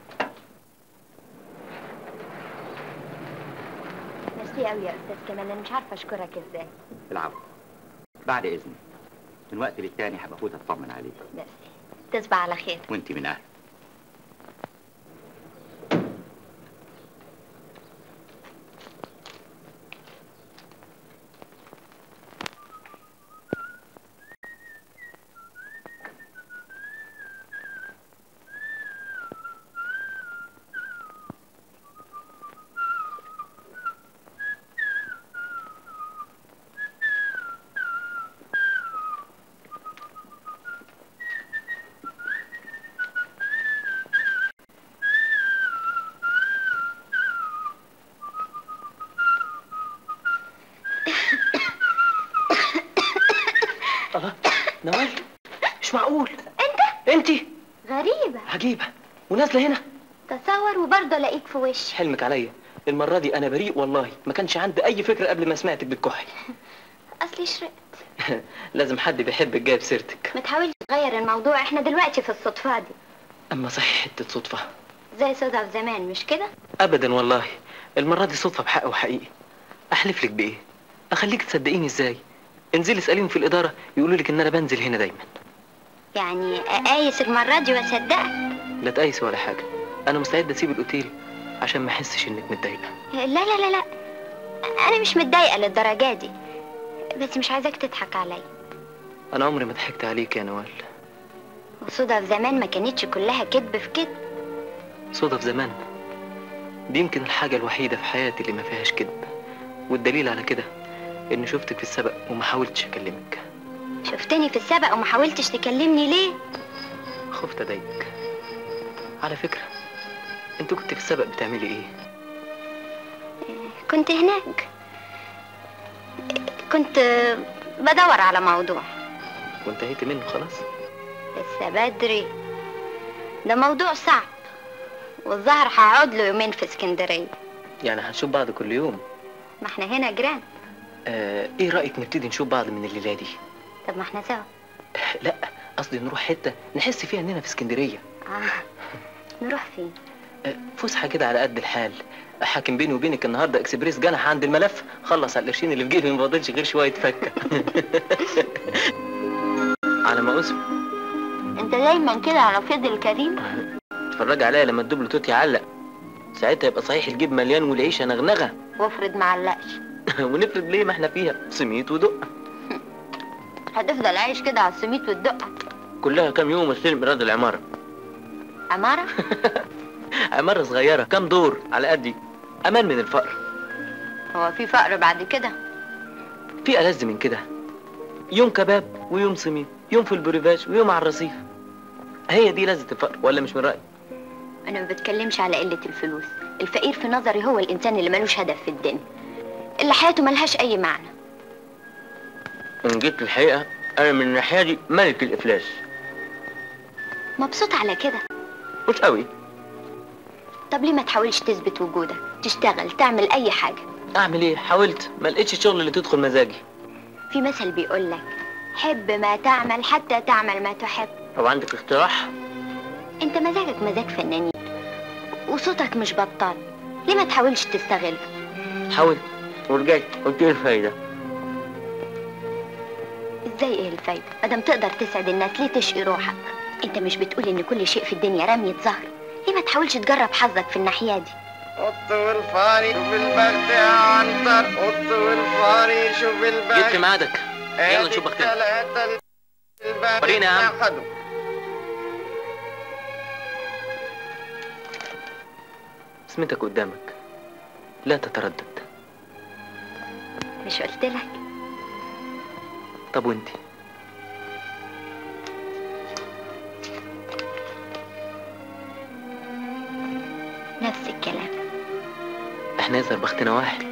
Speaker 3: ميرسي قوي يا أستاذ كمال أنا مش عارفة أشكرك إزاي
Speaker 9: العفو بعد إذنك من وقت للتاني هبقى أفوت أطمن عليك
Speaker 3: ميرسي تصبح على خير
Speaker 9: وأنت من أهل
Speaker 1: الله نوال مش معقول انت انت
Speaker 3: غريبة
Speaker 1: عجيبه ونازله هنا
Speaker 3: تصور وبرضه ألاقيك في وشي
Speaker 1: حلمك عليا المره دي انا بريء والله ما كانش عندي اي فكره قبل ما سمعتك بتكحي
Speaker 3: أصلي شرقت
Speaker 1: لازم حد بيحبك جايب سيرتك
Speaker 3: ما تحاولش تغير الموضوع احنا دلوقتي في الصدفة دي
Speaker 1: اما صحيح حته صدفه
Speaker 3: زي صدف زمان مش كده؟
Speaker 1: ابدا والله المره دي صدفه بحق وحقيقي احلف لك بايه اخليك تصدقيني ازاي انزلي اساليهم في الاداره يقولوا لك ان انا بنزل هنا دايما
Speaker 3: يعني أقايس المرة دي وأصدقك
Speaker 1: لا تقيس ولا حاجه انا مستعد اسيب الاوتيل عشان ما احسش انك متضايقه
Speaker 3: لا لا لا لا أنا مش متضايقة للدرجة دي بس مش عايزاك تضحك عليا
Speaker 1: انا عمري ما ضحكت عليك يا نوال
Speaker 3: وصدف زمان ما كانتش كلها كذب في كذب
Speaker 1: صدف زمان دي يمكن الحاجة الوحيدة في حياتي اللي ما فيهاش كذب والدليل على كده إني شفتك في السبق وما حاولتش أكلمك
Speaker 3: شفتني في السبق وما حاولتش تكلمني ليه؟
Speaker 1: خفت أضايقك على فكرة أنت كنت في السبق بتعملي إيه؟
Speaker 3: كنت هناك كنت بدور على موضوع
Speaker 1: وانتهيت منه خلاص
Speaker 3: لسه بدري ده موضوع صعب والظهر هقعد له يومين في اسكندرية
Speaker 1: يعني هنشوف بعض كل يوم
Speaker 3: ما احنا هنا جيران
Speaker 1: آه إيه رأيك نبتدي نشوف بعض من الليلة دي؟
Speaker 3: طب ما احنا سوا
Speaker 1: لا قصدي نروح حتة نحس فيها إننا في اسكندرية
Speaker 3: آه. نروح فين؟
Speaker 1: آه، فسحة كده على قد الحال حاكم بيني وبينك النهارده اكسبريس جنح عند الملف خلص على القرشين اللي في جيبي ما فاضلش غير شويه فكه على ما اسم
Speaker 3: انت دايما كده على فضل كريم
Speaker 1: اتفرج عليا لما الدبل توت يعلق ساعتها يبقى صحيح الجيب مليان والعيشه نغنغه
Speaker 3: وافرض معلقش
Speaker 1: ونفرض ليه ما احنا فيها سميت ودق
Speaker 3: هتفضل عايش كده على السميت والدقة
Speaker 1: كلها كام يوم استلم ايراد العماره
Speaker 3: عمارة
Speaker 1: عماره صغيره كام دور على قدي امان من الفقر
Speaker 3: هو في فقر بعد كده
Speaker 1: في ألذ من كده يوم كباب ويوم سمين يوم في البريفاج ويوم على الرصيف هي دي لذة الفقر ولا مش من رأيي
Speaker 3: انا ما بتكلمش على قله الفلوس الفقير في نظري هو الانسان اللي ملوش هدف في الدنيا اللي حياته ملهاش اي معنى
Speaker 1: ان جيت الحقيقه انا من الناحيه دي ملك الافلاس
Speaker 3: مبسوط على كده
Speaker 1: مش قوي
Speaker 3: طب ليه ما تحاولش تثبت وجودك تشتغل تعمل اي حاجه
Speaker 1: اعمل ايه حاولت ما لقيتش الشغل اللي تدخل مزاجي
Speaker 3: في مثل بيقول لك حب ما تعمل حتى تعمل ما تحب
Speaker 1: طب عندك اقتراح
Speaker 3: انت مزاجك مزاج فنانين وصوتك مش بطال ليه ما تحاولش تستغله
Speaker 1: حاولت ورجعت قلت ايه الفايده
Speaker 3: ازاي ايه الفايده مادام تقدر تسعد الناس ليه تشقي روحك انت مش بتقول ان كل شيء في الدنيا رمية زهر ليه ما تحاولش تجرب حظك في الناحيه دي
Speaker 11: قط والفاري شوف البخت يا عنتر قط والفاري شوف البخت
Speaker 1: جيت في ميعادك يلا نشوف بختنا
Speaker 11: ثلاثة البخت
Speaker 1: ورينا يا عم.
Speaker 11: أحدهم.
Speaker 1: اسمتك قدامك لا تتردد
Speaker 3: مش قلت لك
Speaker 1: طب وانتي
Speaker 3: نفس الكلام
Speaker 1: احنا يظهر بختنا واحد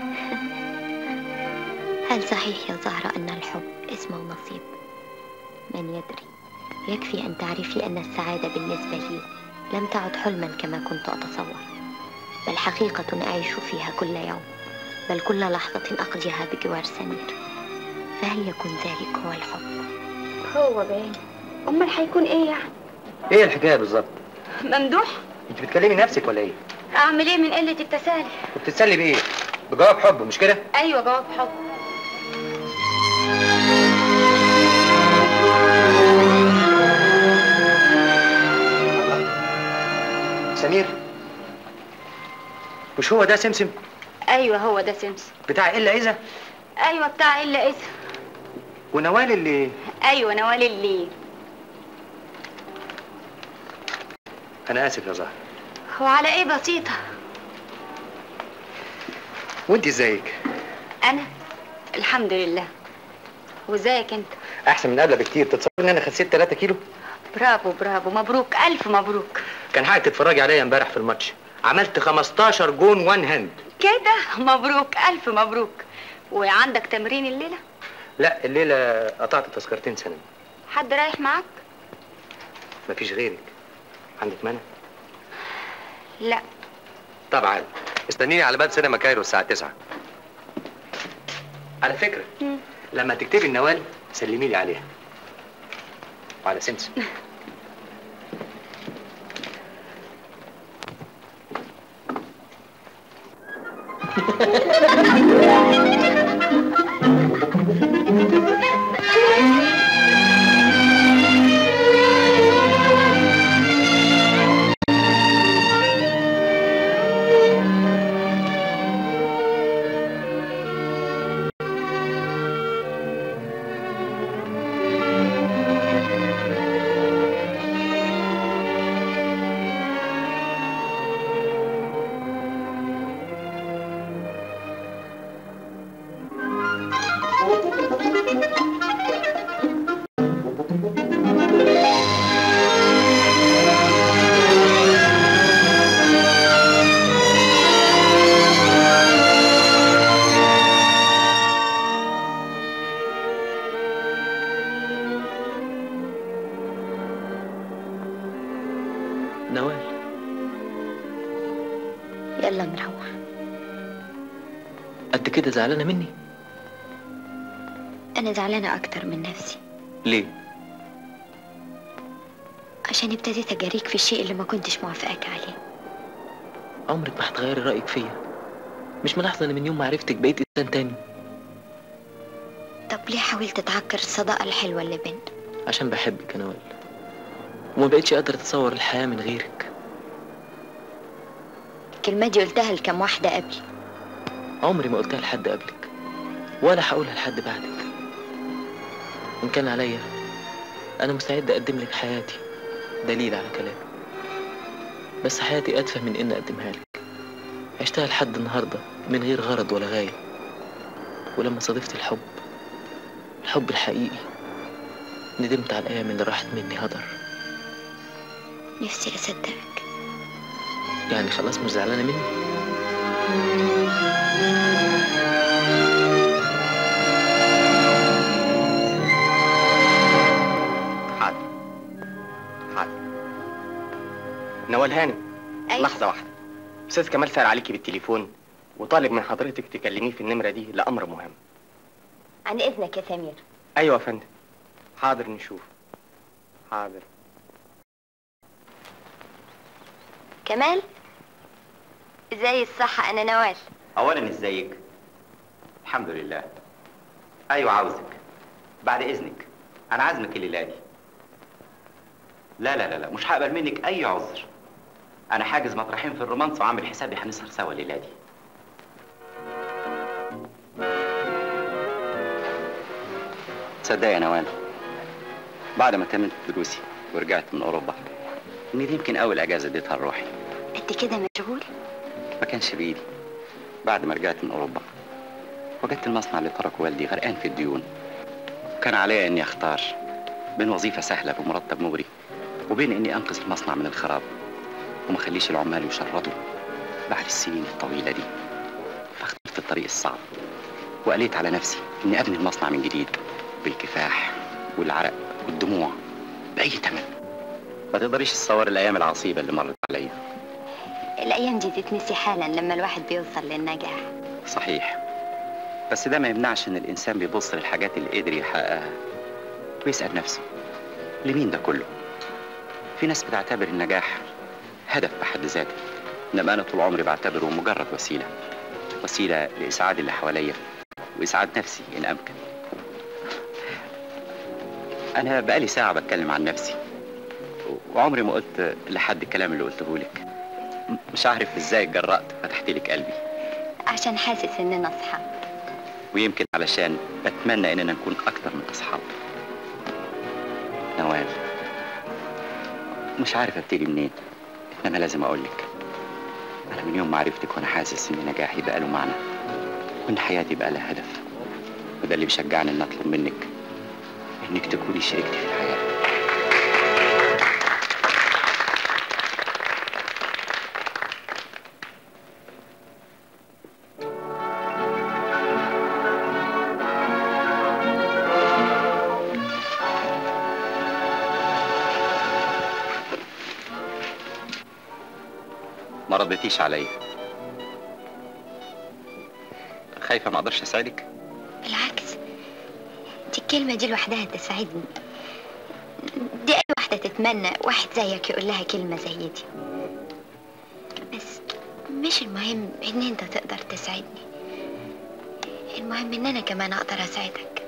Speaker 3: هل صحيح يا زهرة أن الحب اسمه نصيب؟ من يدري يكفي أن تعرفي أن السعادة بالنسبة لي لم تعد حلما كما كنت أتصور بل حقيقة أعيش فيها كل يوم بل كل لحظة أقضيها بجوار سمير فهل يكون ذلك هو الحب؟
Speaker 4: هو باين امال هيكون ايه يعني
Speaker 2: ايه الحكايه بالظبط
Speaker 4: ممدوح
Speaker 2: انت بتكلمي نفسك ولا ايه
Speaker 4: اعمل ايه من قله التسالي
Speaker 2: وبتتسلي بايه بجواب حب مش كده
Speaker 4: ايوه جواب حب
Speaker 2: سمير مش هو ده سمسم
Speaker 4: ايوه هو ده سمسم
Speaker 2: بتاع الا اذا
Speaker 4: ايوه بتاع الا اذا
Speaker 2: ونوال اللي
Speaker 4: ايوه نوال اللي
Speaker 2: انا اسف يا زهر
Speaker 4: هو على ايه بسيطه
Speaker 2: وانت ازيك
Speaker 4: انا الحمد لله وازيك انت
Speaker 2: احسن من قبل بكتير تتصور ان انا خسيت 3 كيلو
Speaker 4: برافو برافو مبروك الف مبروك
Speaker 2: كان حقك تتفرجي عليا امبارح في الماتش عملت 15 جون وان هاند
Speaker 4: كده مبروك الف مبروك وعندك تمرين الليله
Speaker 2: لا الليله قطعت تذكرتين سنه
Speaker 4: حد رايح معاك
Speaker 2: مفيش غيرك عندك مانع
Speaker 4: لا
Speaker 8: طبعا استنيني على باب سينما كايرو الساعه 9
Speaker 2: على فكره لما تكتبي النوال سلمي لي عليها وعلى سمسم
Speaker 1: نوال
Speaker 3: يلا نروح
Speaker 1: قد كده زعلانه مني
Speaker 3: أنا زعلانة أكتر من نفسي
Speaker 1: ليه
Speaker 3: عشان ابتديت أجاريك في الشيء اللي ما كنتش موافقاك عليه
Speaker 1: عمرك ما هتغيري رايك فيا مش ملاحظه ان من يوم ما عرفتك بقيت انسان تاني
Speaker 3: طب ليه حاولت تعكر الصداقة الحلوة اللي بينا
Speaker 1: عشان بحبك يا نوال وما بقتش قادر اتصور الحياه من غيرك
Speaker 3: الكلمة دي قلتها لكم واحدة قبلي
Speaker 1: عمري ما قلتها لحد قبلك ولا هقولها لحد بعدك ان كان عليا انا مستعد اقدم لك حياتي دليل على كلامي بس حياتي اتفه من ان اقدمها لك عشتها لحد النهارده من غير غرض ولا غايه ولما صادفت الحب الحب الحقيقي ندمت على الايام اللي راحت مني هدر
Speaker 3: نفسي أصدقك
Speaker 1: يعني خلاص مش زعلانة مني
Speaker 12: حاضر حاضر نوال هانم
Speaker 3: أيوة.
Speaker 12: لحظة واحدة أستاذ كمال سأل عليكي بالتليفون وطالب من حضرتك تكلميه في النمرة دي لأمر مهم
Speaker 3: عن إذنك يا سمير
Speaker 12: أيوة يا فندم حاضر نشوف حاضر
Speaker 3: كمال زي الصحة أنا نوال
Speaker 9: اولا ازيك الحمد لله ايوه عاوزك بعد اذنك انا عازمك الليله دي لا لا لا لا مش هقبل منك اي عذر انا حاجز مطرحين في الرومانس وعامل حسابي هنسهر سوا الليله دي تصدق يا نوال بعد ما تمت دروسي ورجعت من اوروبا ان دي يمكن اول اجازه اديتها لروحي
Speaker 3: أنت كده مشغول
Speaker 9: ما كانش بايدي بعد ما رجعت من اوروبا وجدت المصنع اللي تركه والدي غرقان في الديون وكان عليا اني اختار بين وظيفه سهله بمرتب مغري وبين اني انقذ المصنع من الخراب وما اخليش العمال يشردوا بعد السنين الطويله دي فاخترت الطريق الصعب وقليت على نفسي اني ابني المصنع من جديد بالكفاح والعرق والدموع باي ثمن ما تقدريش تصور الايام العصيبه اللي مرت عليا
Speaker 3: الأيام دي تتنسي حالا لما الواحد بيوصل للنجاح
Speaker 9: صحيح بس ده ما يمنعش ان الانسان بيبص للحاجات اللي قدر يحققها ويسال نفسه لمين ده كله في ناس بتعتبر النجاح هدف بحد ذاته انما انا طول عمري بعتبره مجرد وسيله وسيله لاسعاد اللي حواليا واسعاد نفسي ان امكن انا بقالي ساعه بتكلم عن نفسي وعمري ما قلت لحد الكلام اللي قلته لك م- مش عارف ازاي اتجرأت فتحت لك قلبي
Speaker 3: عشان حاسس إننا أصحاب
Speaker 9: ويمكن علشان بتمنى اننا نكون اكتر من اصحاب نوال مش عارف ابتدي منين انما لازم اقولك انا من يوم ما عرفتك وانا حاسس ان نجاحي بقى له معنى وان حياتي بقى لها هدف وده اللي بيشجعني ان اطلب منك انك تكوني شريكتي في الحياه ما ردتيش عليا خايفه ما اقدرش اساعدك
Speaker 3: بالعكس دي الكلمة دي لوحدها تسعدني دي أي واحدة تتمنى واحد زيك يقول لها كلمة زي دي بس مش المهم إن أنت تقدر تساعدني المهم إن أنا كمان أقدر أساعدك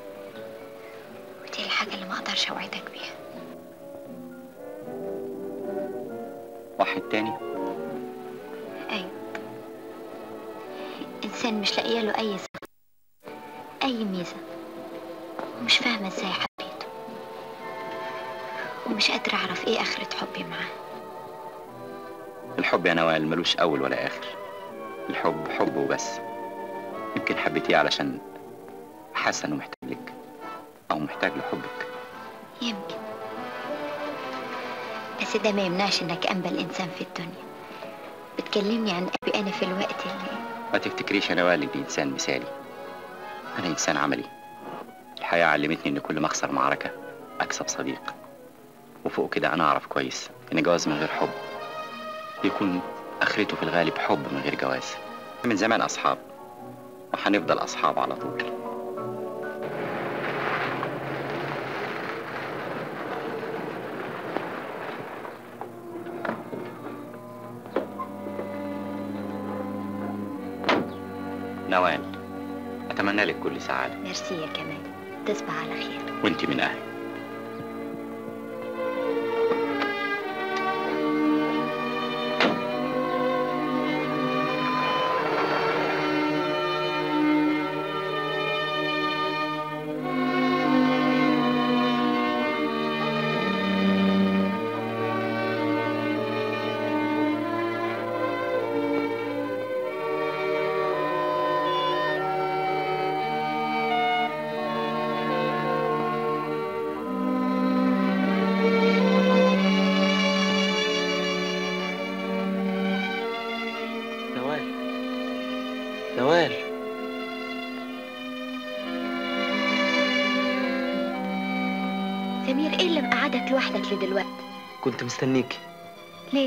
Speaker 3: ودي الحاجة اللي ما أقدرش أوعدك بيها
Speaker 9: واحد تاني
Speaker 3: أيوة إنسان مش لاقيه له أي صفة أي ميزة ومش فاهمة إزاي حبيته ومش قادرة أعرف إيه آخرة حبي معاه
Speaker 9: الحب يا نوال ملوش اول ولا اخر الحب حب وبس يمكن حبيتيه علشان حاسه انه محتاج لك او محتاج لحبك
Speaker 3: يمكن بس ده ما يمنعش إنك أنبل إنسان في الدنيا بتكلمني عن أبي أنا في الوقت اللي
Speaker 9: ما تفتكريش يا نوال اني انسان مثالي انا انسان عملي الحياه علمتني ان كل ما اخسر معركه اكسب صديق وفوق كده انا اعرف كويس ان جواز من غير حب بيكون اخرته في الغالب حب من غير جواز من زمان اصحاب وهنفضل اصحاب على طول نوال اتمنى لك كل سعاده
Speaker 3: ميرسي يا كمال تصبح على خير
Speaker 9: وانت من اهلي
Speaker 3: سمير ايه اللي مقعدك لوحدك لدلوقتي
Speaker 1: كنت مستنيكي
Speaker 3: ليه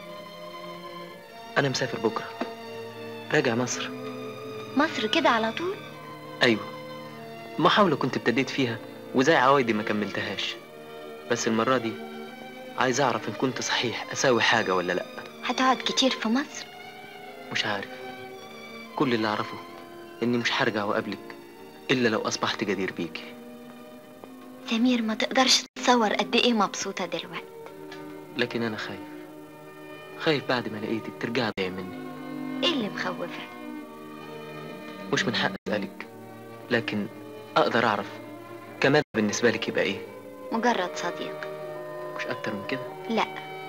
Speaker 1: انا مسافر بكره راجع مصر
Speaker 3: مصر كده على طول
Speaker 1: ايوه محاولة كنت ابتديت فيها وزي عوايدي ما كملتهاش بس المرة دي عايز اعرف ان كنت صحيح اساوي حاجة ولا لا
Speaker 3: هتقعد كتير في مصر
Speaker 1: مش عارف كل اللي اعرفه اني مش هرجع واقابلك الا لو اصبحت جدير بيكي
Speaker 3: سمير ما تقدرش تتصور قد ايه مبسوطة دلوقتي
Speaker 1: لكن انا خايف خايف بعد ما لقيتك ترجع ضايع مني
Speaker 3: ايه اللي مخوفك
Speaker 1: مش من حق اسالك لكن اقدر اعرف كمال بالنسبة لك يبقى ايه
Speaker 3: مجرد صديق
Speaker 1: مش اكتر من كده
Speaker 3: لا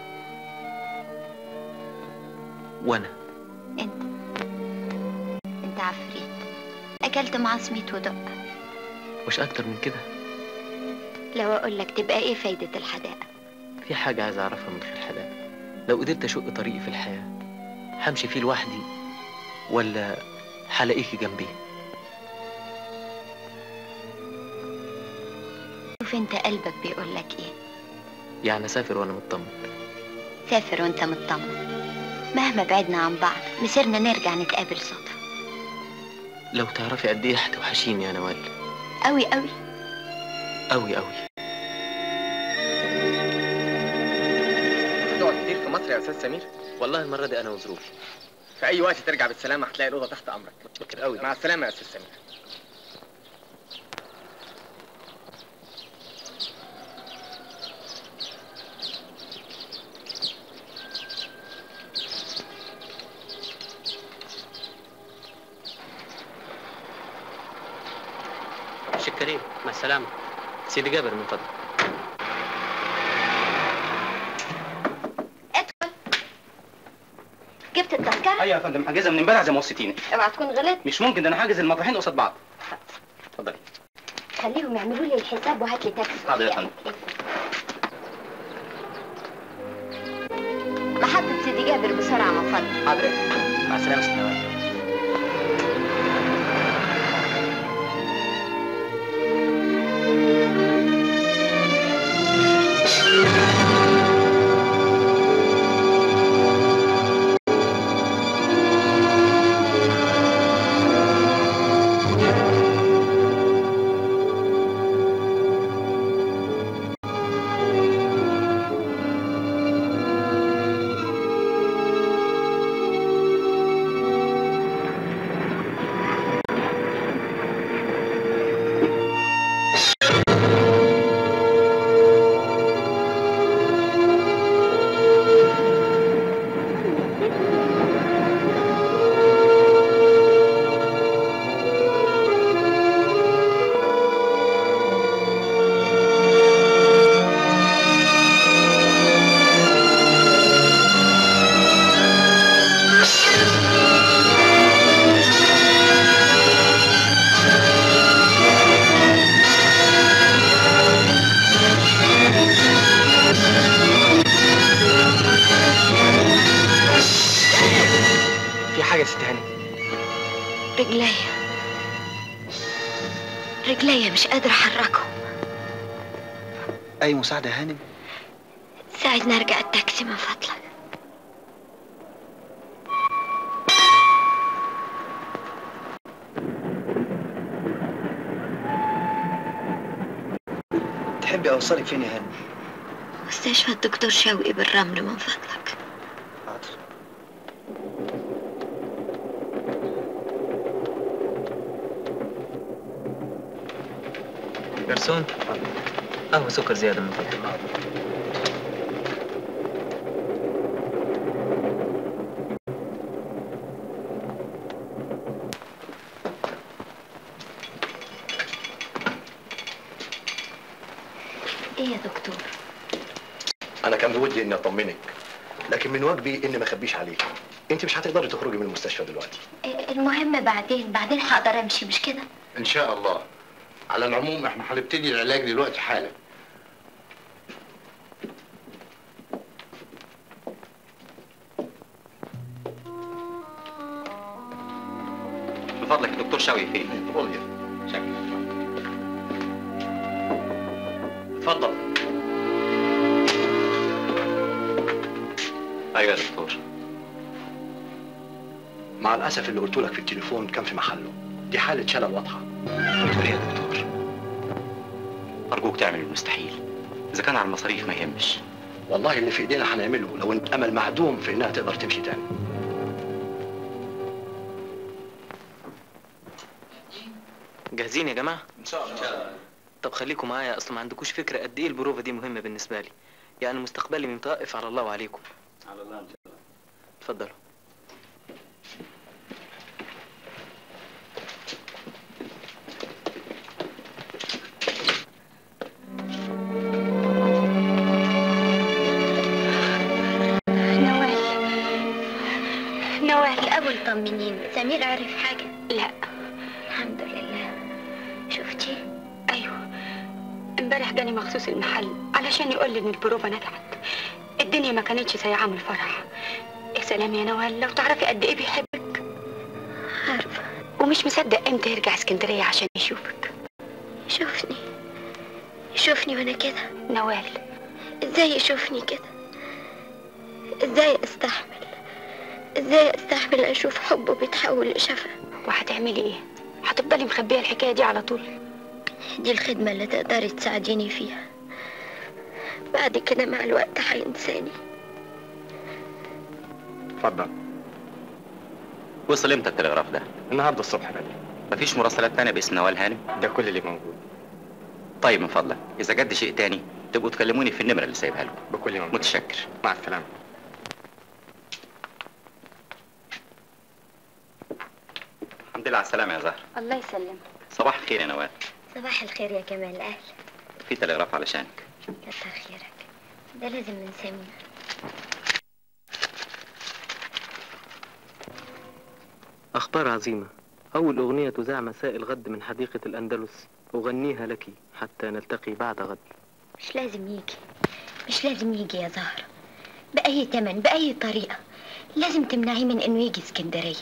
Speaker 1: وانا
Speaker 3: انت انت عفريت اكلت معصميت ودق
Speaker 1: مش اكتر من كده
Speaker 3: لو اقول لك تبقى ايه فايدة الحدائق
Speaker 1: في حاجة عايز اعرفها من غير حدائق لو قدرت اشق طريقي في الحياة همشي فيه لوحدي ولا هلاقيكي جنبي
Speaker 3: شوف انت قلبك بيقول لك ايه
Speaker 1: يعني اسافر وانا مطمن
Speaker 3: سافر وانت مطمن مهما بعدنا عن بعض مسيرنا نرجع نتقابل صدفة
Speaker 1: لو تعرفي قد ايه هتوحشيني يا نوال
Speaker 3: قوي قوي
Speaker 1: قوي قوي
Speaker 12: تقعد كتير في مصر يا استاذ سمير
Speaker 1: والله المرة دي انا وظروفي
Speaker 12: في اي وقت ترجع بالسلامه هتلاقي الاوضه تحت امرك
Speaker 1: متشكر قوي
Speaker 12: مع السلامه يا استاذ سمير
Speaker 1: شكرين مع السلامة سيدي جابر من فضلك
Speaker 3: جبت التذكرة
Speaker 12: ايوه يا فندم حاجزها من امبارح زي ما وصيتيني
Speaker 3: اوعى تكون غلط
Speaker 12: مش ممكن ده انا حاجز المطرحين قصاد بعض اتفضلي
Speaker 3: خليهم يعملوا لي الحساب وهات لي تاكسي
Speaker 12: حاضر يا فندم
Speaker 3: محطة سيدي جابر بسرعة من فضلك
Speaker 12: حاضر يا فندم مع السلامه يا ست نوال في حاجه يا ست هاني
Speaker 3: رجليا رجليا مش قادرة أحركهم
Speaker 13: اي مساعده يا هانم
Speaker 3: ساعدني أرجع التاكسي من فضلك
Speaker 13: تحبي اوصلك فين يا هانم
Speaker 3: مستشفى الدكتور شوقي بالرمل من فضلك
Speaker 13: حاضر
Speaker 1: جرسون قهوة سكر زيادة من فضلك
Speaker 3: إيه يا دكتور
Speaker 10: انا كان بودي اني اطمنك لكن من واجبي اني ما اخبيش عليك انت مش هتقدري تخرجي من المستشفى دلوقتي
Speaker 3: إيه المهم بعدين بعدين هقدر أمشي مش كده
Speaker 14: ان شاء الله على العموم احنا هنبتدي العلاج دلوقتي حالا
Speaker 9: من فضلك الدكتور شوقي فين؟
Speaker 10: رؤية
Speaker 9: شكرا اتفضل ايوه يا دكتور
Speaker 10: مع الاسف اللي قلت لك في التليفون كان في محله دي حاله شلل واضحه
Speaker 9: دكتور يا دكتور ارجوك تعمل المستحيل اذا كان على المصاريف ما يهمش
Speaker 10: والله اللي في ايدينا هنعمله لو انت امل معدوم في انها تقدر تمشي تاني
Speaker 1: جاهزين يا جماعه ان شاء الله طب خليكم معايا اصل ما عندكوش فكره قد ايه البروفه دي مهمه بالنسبه لي يعني مستقبلي متوقف على الله وعليكم
Speaker 9: على الله ان شاء الله
Speaker 1: اتفضلوا
Speaker 3: نوال نوال أول طمنيني سمير عرف حاجة لا الحمد لله شفتي
Speaker 5: ايوه امبارح جاني مخصوص المحل علشان يقول لي ان البروفه نجحت الدنيا ما كانتش زي عام الفرح يا سلام يا نوال لو تعرفي قد ايه بيحبك
Speaker 3: عارفة
Speaker 5: ومش مصدق امتى يرجع اسكندريه عشان يشوفك
Speaker 3: يشوفني يشوفني وانا كده
Speaker 5: نوال
Speaker 3: ازاي يشوفني كده ازاي استحمل ازاي استحمل اشوف حبه بيتحول لشفا
Speaker 5: وهتعملي ايه هتفضلي مخبيه الحكايه دي على طول
Speaker 3: دي الخدمة اللي تقدري تساعديني فيها بعد كده مع الوقت هينساني
Speaker 12: اتفضل
Speaker 9: وصل امتى التلغراف ده
Speaker 12: النهارده الصبح بدري
Speaker 9: مفيش مراسلات تانية باسم نوال هانم
Speaker 12: ده كل اللي موجود
Speaker 9: طيب من فضلك اذا جد شيء تاني تبقوا تكلموني في النمره اللي سايبها لكم
Speaker 12: بكل يوم
Speaker 9: متشكر
Speaker 12: مع السلامه
Speaker 9: الحمد لله على السلامه يا زهر
Speaker 3: الله يسلمك
Speaker 9: صباح الخير يا نوال
Speaker 3: صباح الخير يا كمال أهلا
Speaker 9: في تلغراف علشانك
Speaker 3: كتر خيرك ده لازم من سمير
Speaker 1: أخبار عظيمة أول أغنية تذاع مساء الغد من حديقة الأندلس أغنيها لك حتى نلتقي بعد غد
Speaker 3: مش لازم يجي مش لازم يجي يا زهر بأي تمن بأي طريقة لازم تمنعيه من إنه يجي اسكندرية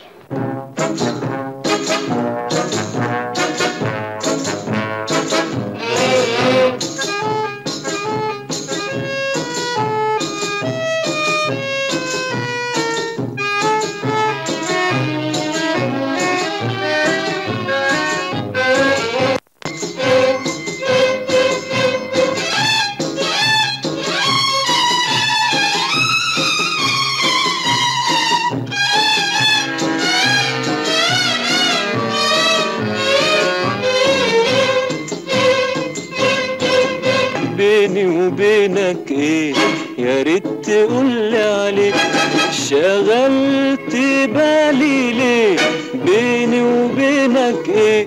Speaker 7: بيني وبينك ايه يا ريت تقولي عليك شغلت بالي ليه بيني وبينك ايه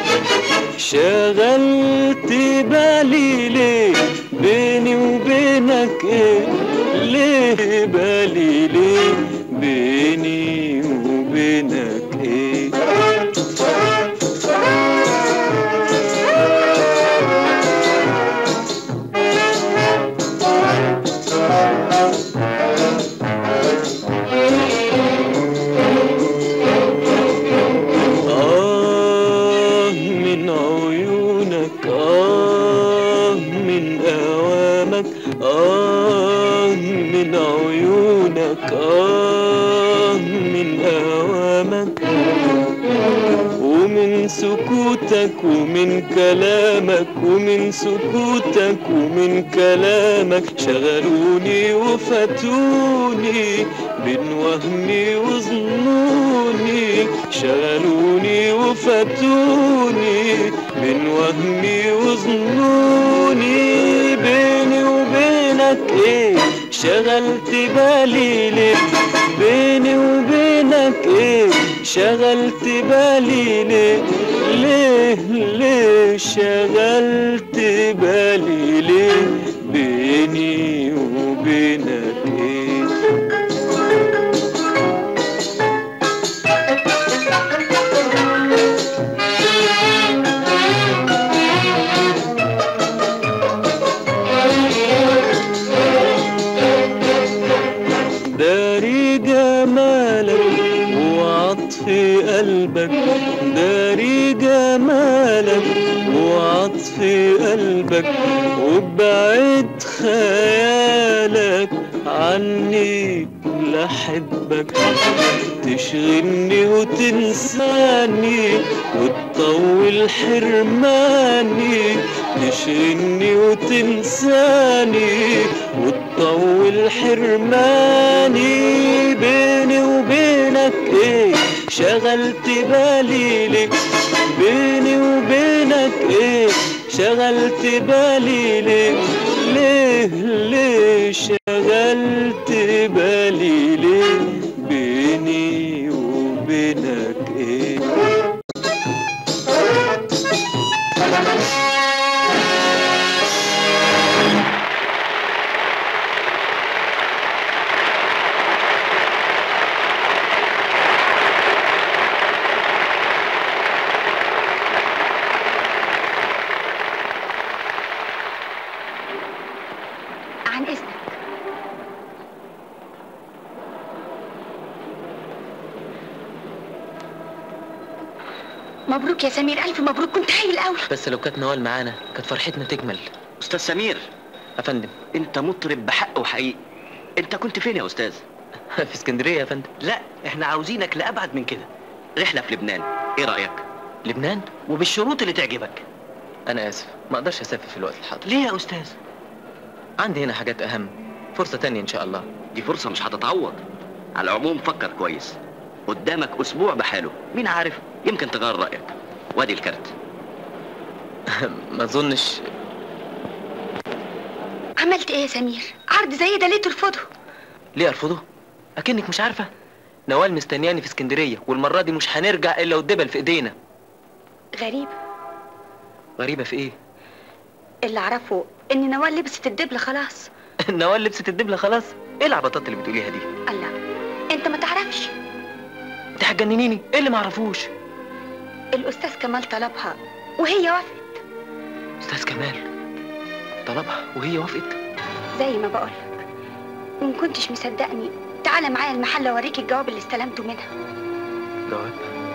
Speaker 7: شغلت بالي ليه بيني وبينك ايه ليه بالي ليه بيني وبينك ايه آه من عيونك آه من أوامك آه من عيونك آه من أوامك ومن سكوتك ومن كلامك ومن سكوتك ومن كلامك شغلوني وفتوني بين وهمي وظنوني شغلوني وفتوني بين وهمي وظنوني بيني وبينك ايه شغلت بالي ليه بيني وبينك ايه شغلت بالي ليه ليه ليه شغلت بالي ليه بيني وبينك ايه داري جمالك وعطف قلبك داري جمالك جنبك وعطف قلبك وبعد خيالك عني لحبك تشغلني وتنساني وتطول حرماني تشغلني وتنساني وتطول حرماني بيني وبينك ايه شغلت بالي لك بيني وبينك ايه شغلت بالي ليه ليه ليه شغلت بالي ليه بيني وبينك ايه
Speaker 5: عن اذنك مبروك يا سمير الف مبروك كنت هايل قوي
Speaker 1: بس لو كانت نوال معانا كانت فرحتنا تكمل
Speaker 2: استاذ سمير
Speaker 1: يا فندم
Speaker 2: انت مطرب بحق وحقيقي انت كنت فين يا استاذ
Speaker 1: في اسكندريه يا فندم
Speaker 2: لا احنا عاوزينك لابعد من كده رحله في لبنان ايه رايك
Speaker 1: لبنان
Speaker 2: وبالشروط اللي تعجبك
Speaker 1: انا اسف ما اقدرش اسافر في الوقت الحاضر
Speaker 2: ليه يا استاذ
Speaker 1: عندي هنا حاجات اهم فرصه تانية ان شاء الله
Speaker 2: دي فرصه مش هتتعوض على العموم فكر كويس قدامك اسبوع بحاله مين عارف يمكن تغير رايك وادي الكارت
Speaker 1: ما اظنش
Speaker 5: عملت ايه يا سمير عرض زي ده ليه ترفضه
Speaker 1: ليه ارفضه اكنك مش عارفه نوال مستنياني في اسكندريه والمره دي مش هنرجع الا والدبل في ايدينا
Speaker 5: غريب
Speaker 1: غريبه في ايه
Speaker 5: اللي اعرفه ان نوال لبست الدبل خلاص
Speaker 1: نوال لبست الدبله خلاص ايه العبطات اللي بتقوليها دي
Speaker 5: الله انت ما تعرفش
Speaker 1: انت هتجننيني ايه اللي ما اعرفوش
Speaker 5: الاستاذ كمال طلبها وهي وافقت
Speaker 1: استاذ كمال طلبها وهي وافقت
Speaker 5: زي ما بقول وان كنتش مصدقني تعالى معايا المحل اوريك الجواب اللي استلمته منها
Speaker 1: جواب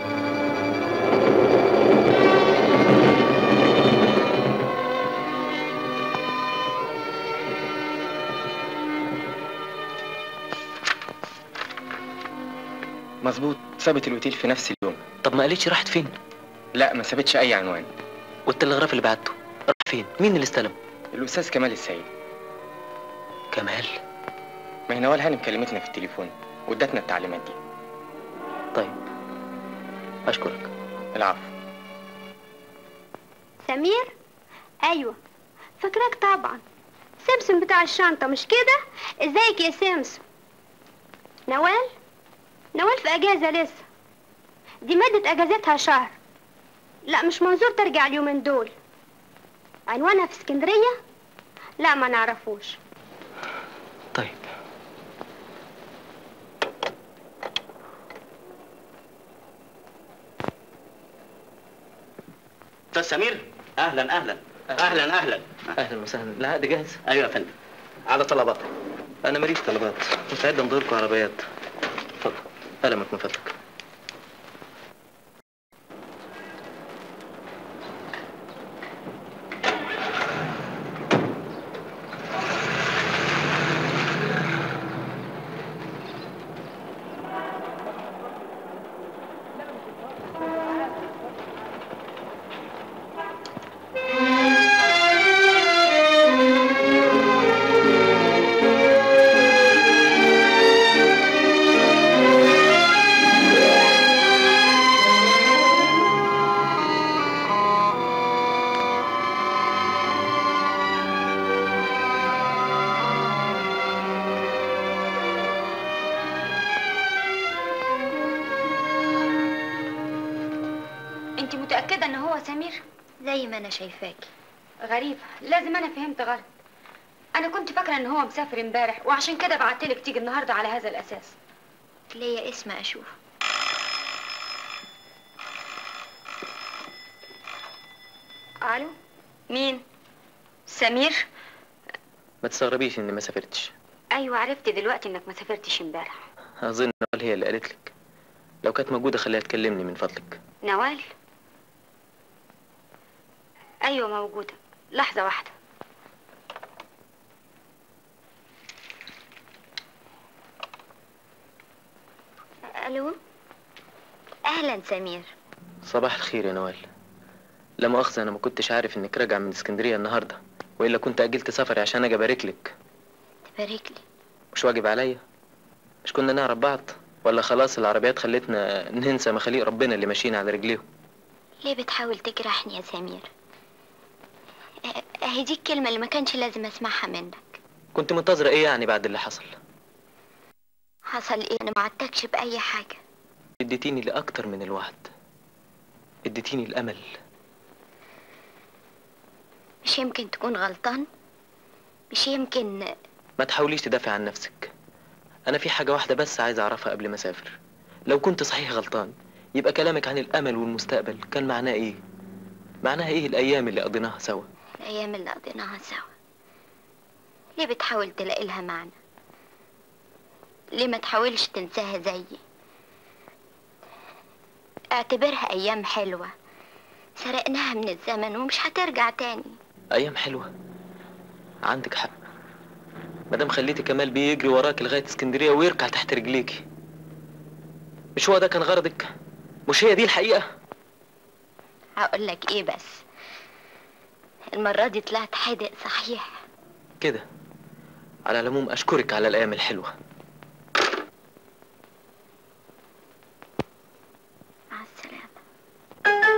Speaker 12: مظبوط سابت الاوتيل في نفس اليوم
Speaker 1: طب ما قالتش راحت فين
Speaker 12: لا ما سابتش اي عنوان
Speaker 1: والتلغراف اللي بعته راح فين مين اللي استلم
Speaker 12: الاستاذ كمال السيد
Speaker 1: كمال
Speaker 12: ما هي نوال هانم كلمتنا في التليفون وادتنا التعليمات دي
Speaker 1: طيب اشكرك
Speaker 12: العفو
Speaker 4: سمير ايوه فاكراك طبعا سمسم بتاع الشنطه مش كده ازيك يا سمسم نوال نوال في اجازه لسه دي مدت اجازتها شهر لا مش منظور ترجع اليومين دول عنوانها في اسكندريه لا ما نعرفوش
Speaker 1: طيب
Speaker 2: استاذ سمير اهلا اهلا اهلا اهلا
Speaker 1: اهلا وسهلا العقد جاهز
Speaker 2: ايوه يا فندم على طلباتك
Speaker 1: انا ماليش طلبات مستعد امضي لكم عربيات اتفضل قلمك من فضلك
Speaker 5: انت متاكده ان هو سمير
Speaker 3: زي ما انا شايفاكي
Speaker 5: غريب لازم انا فهمت غلط انا كنت فاكره ان هو مسافر امبارح وعشان كده بعتلك تيجي النهارده على هذا الاساس
Speaker 3: ليا اسم اشوف
Speaker 5: الو مين سمير
Speaker 1: ما تستغربيش اني ما سافرتش
Speaker 5: ايوه عرفت دلوقتي انك ما سافرتش امبارح
Speaker 1: اظن نوال هي اللي قالت لك لو كانت موجوده خليها تكلمني من فضلك
Speaker 5: نوال
Speaker 4: ايوه موجوده لحظه واحده
Speaker 3: الو اهلا سمير
Speaker 12: صباح الخير يا نوال لا مؤاخذة أنا ما كنتش عارف إنك راجعة من اسكندرية النهاردة وإلا كنت أجلت سفري عشان أجي أبارك لك
Speaker 3: تبارك لي
Speaker 12: مش واجب عليا مش كنا نعرف بعض ولا خلاص العربيات خلتنا ننسى مخاليق ربنا اللي ماشيين على رجليهم
Speaker 3: ليه بتحاول تجرحني يا سمير اه- اهي دي الكلمه اللي ما كانش لازم اسمعها منك
Speaker 12: كنت منتظرة إيه يعني بعد اللي حصل
Speaker 3: حصل ايه انا ما عدتكش باي حاجه
Speaker 12: اديتيني لأكتر من الوعد اديتيني الأمل
Speaker 3: مش يمكن تكون غلطان مش يمكن
Speaker 12: ما تحاوليش تدافع عن نفسك أنا في حاجة واحدة بس عايز أعرفها قبل ما أسافر لو كنت صحيح غلطان يبقى كلامك عن الأمل والمستقبل كان معناه إيه؟ معناها إيه الأيام اللي قضيناها سوا؟
Speaker 3: الايام اللي قضيناها سوا ليه بتحاول تلاقي لها معنى ليه ما تحاولش تنساها زيي اعتبرها ايام حلوه سرقناها من الزمن ومش هترجع تاني
Speaker 12: أيام حلوة عندك حق مادام خليتي كمال بيجري وراك لغاية اسكندرية ويركع تحت رجليكي مش هو ده كان غرضك؟ مش هي دي الحقيقة؟
Speaker 3: هقول لك ايه بس المره دي طلعت حادق صحيح
Speaker 12: كده على العموم أشكرك على الأيام الحلوة
Speaker 3: مع السلامه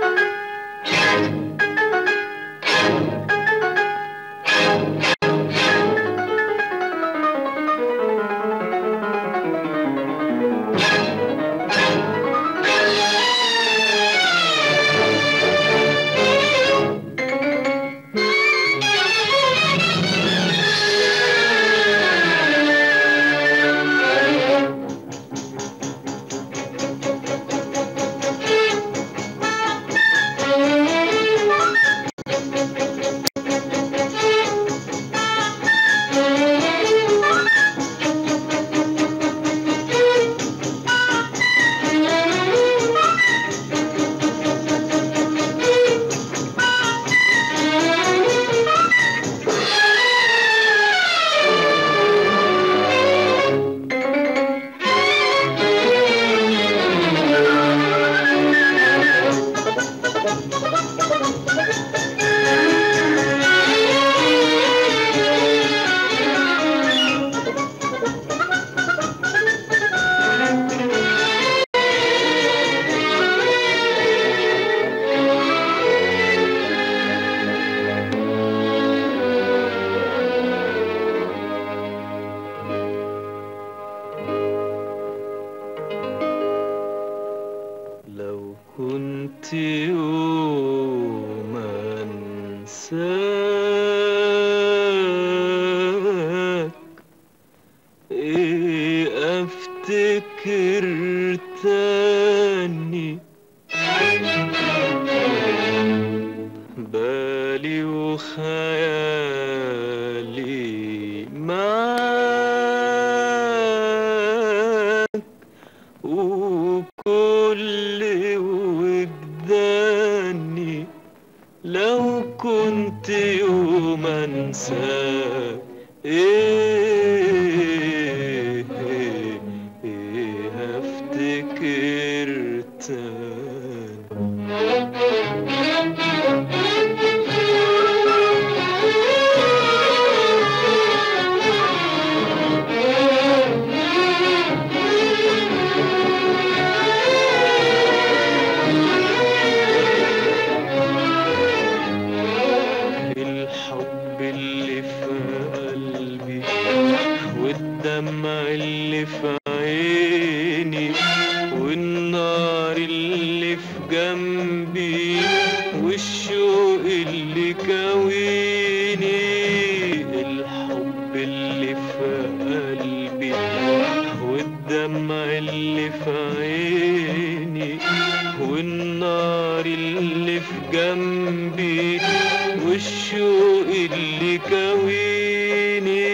Speaker 7: لو كنت يوم انساك ايه افتكر تاني بالي وخيالي معاك وكل وجداني لو كنت يوم انساك ايه ايه ايه هفتكر الحب اللي في قلبي والدمع اللي في عيني والنار اللي في جنبي والشوق اللي كويني الحب اللي في قلبي والدمع اللي في عيني والنار اللي في جنبي والشوق اللي كويني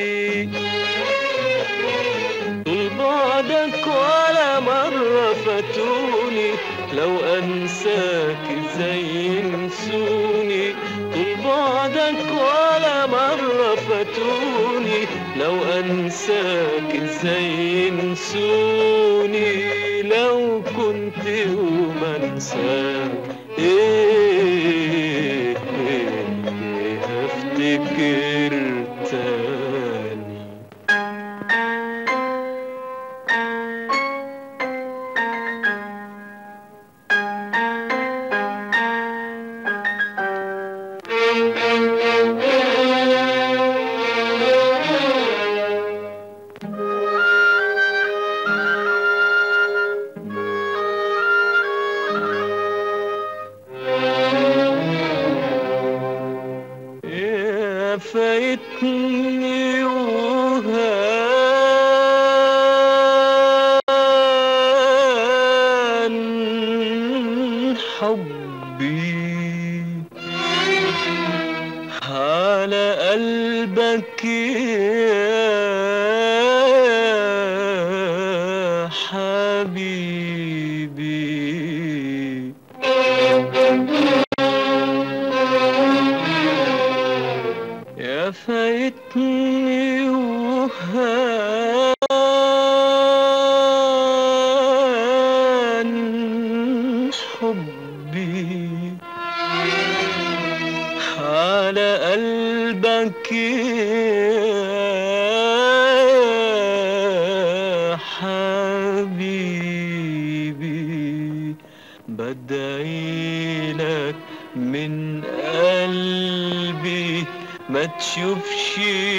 Speaker 7: طول بعدك ولا مرة فاتوني لو أنساك ازاي ينسوني فاتوني لو انساك ازاي ينسوني لو كنت يوم انساك ايه ايه إيه افتكر تاني يا فايتني وهان حبي على قلبك يا حبيبي يا فايتني وهان حبي على قلبك يا حبيبي بدعي لك من قلبي ما تشوفش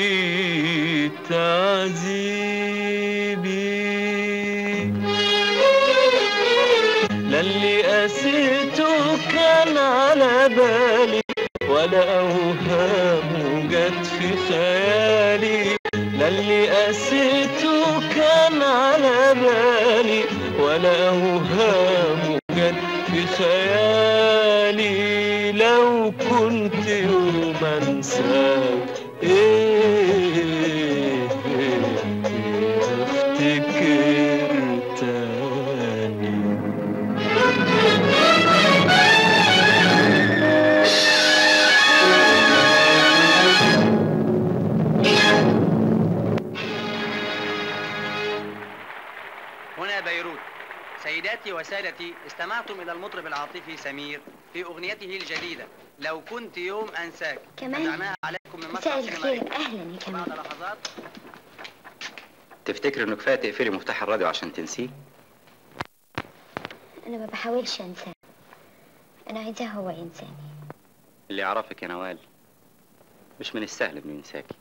Speaker 7: تعذيبي لا اللي قسيته كان على بالي ولا أوهام جت في خيالي لا اللي قسيته كان على بالي ولا أوهام جت في خيالي لو كنت يوم انساك ايه إيه، إيه، افتكر تاني
Speaker 15: هنا بيروت سيداتي وسادتي استمعتم إلى المطرب العاطفي سمير في أغنيته الجديدة لو كنت يوم أنساك
Speaker 3: كمان؟
Speaker 15: أذعناها عليكم من
Speaker 3: مساء
Speaker 15: مسرح سينما
Speaker 3: الخير اهلا يا كمان
Speaker 15: بعد لحظات
Speaker 9: تفتكر انه كفايه تقفلي مفتاح الراديو عشان تنسيه
Speaker 3: انا ما بحاولش انساه انا عايزاه هو ينساني
Speaker 9: اللي يعرفك يا نوال مش من السهل انه ينساكي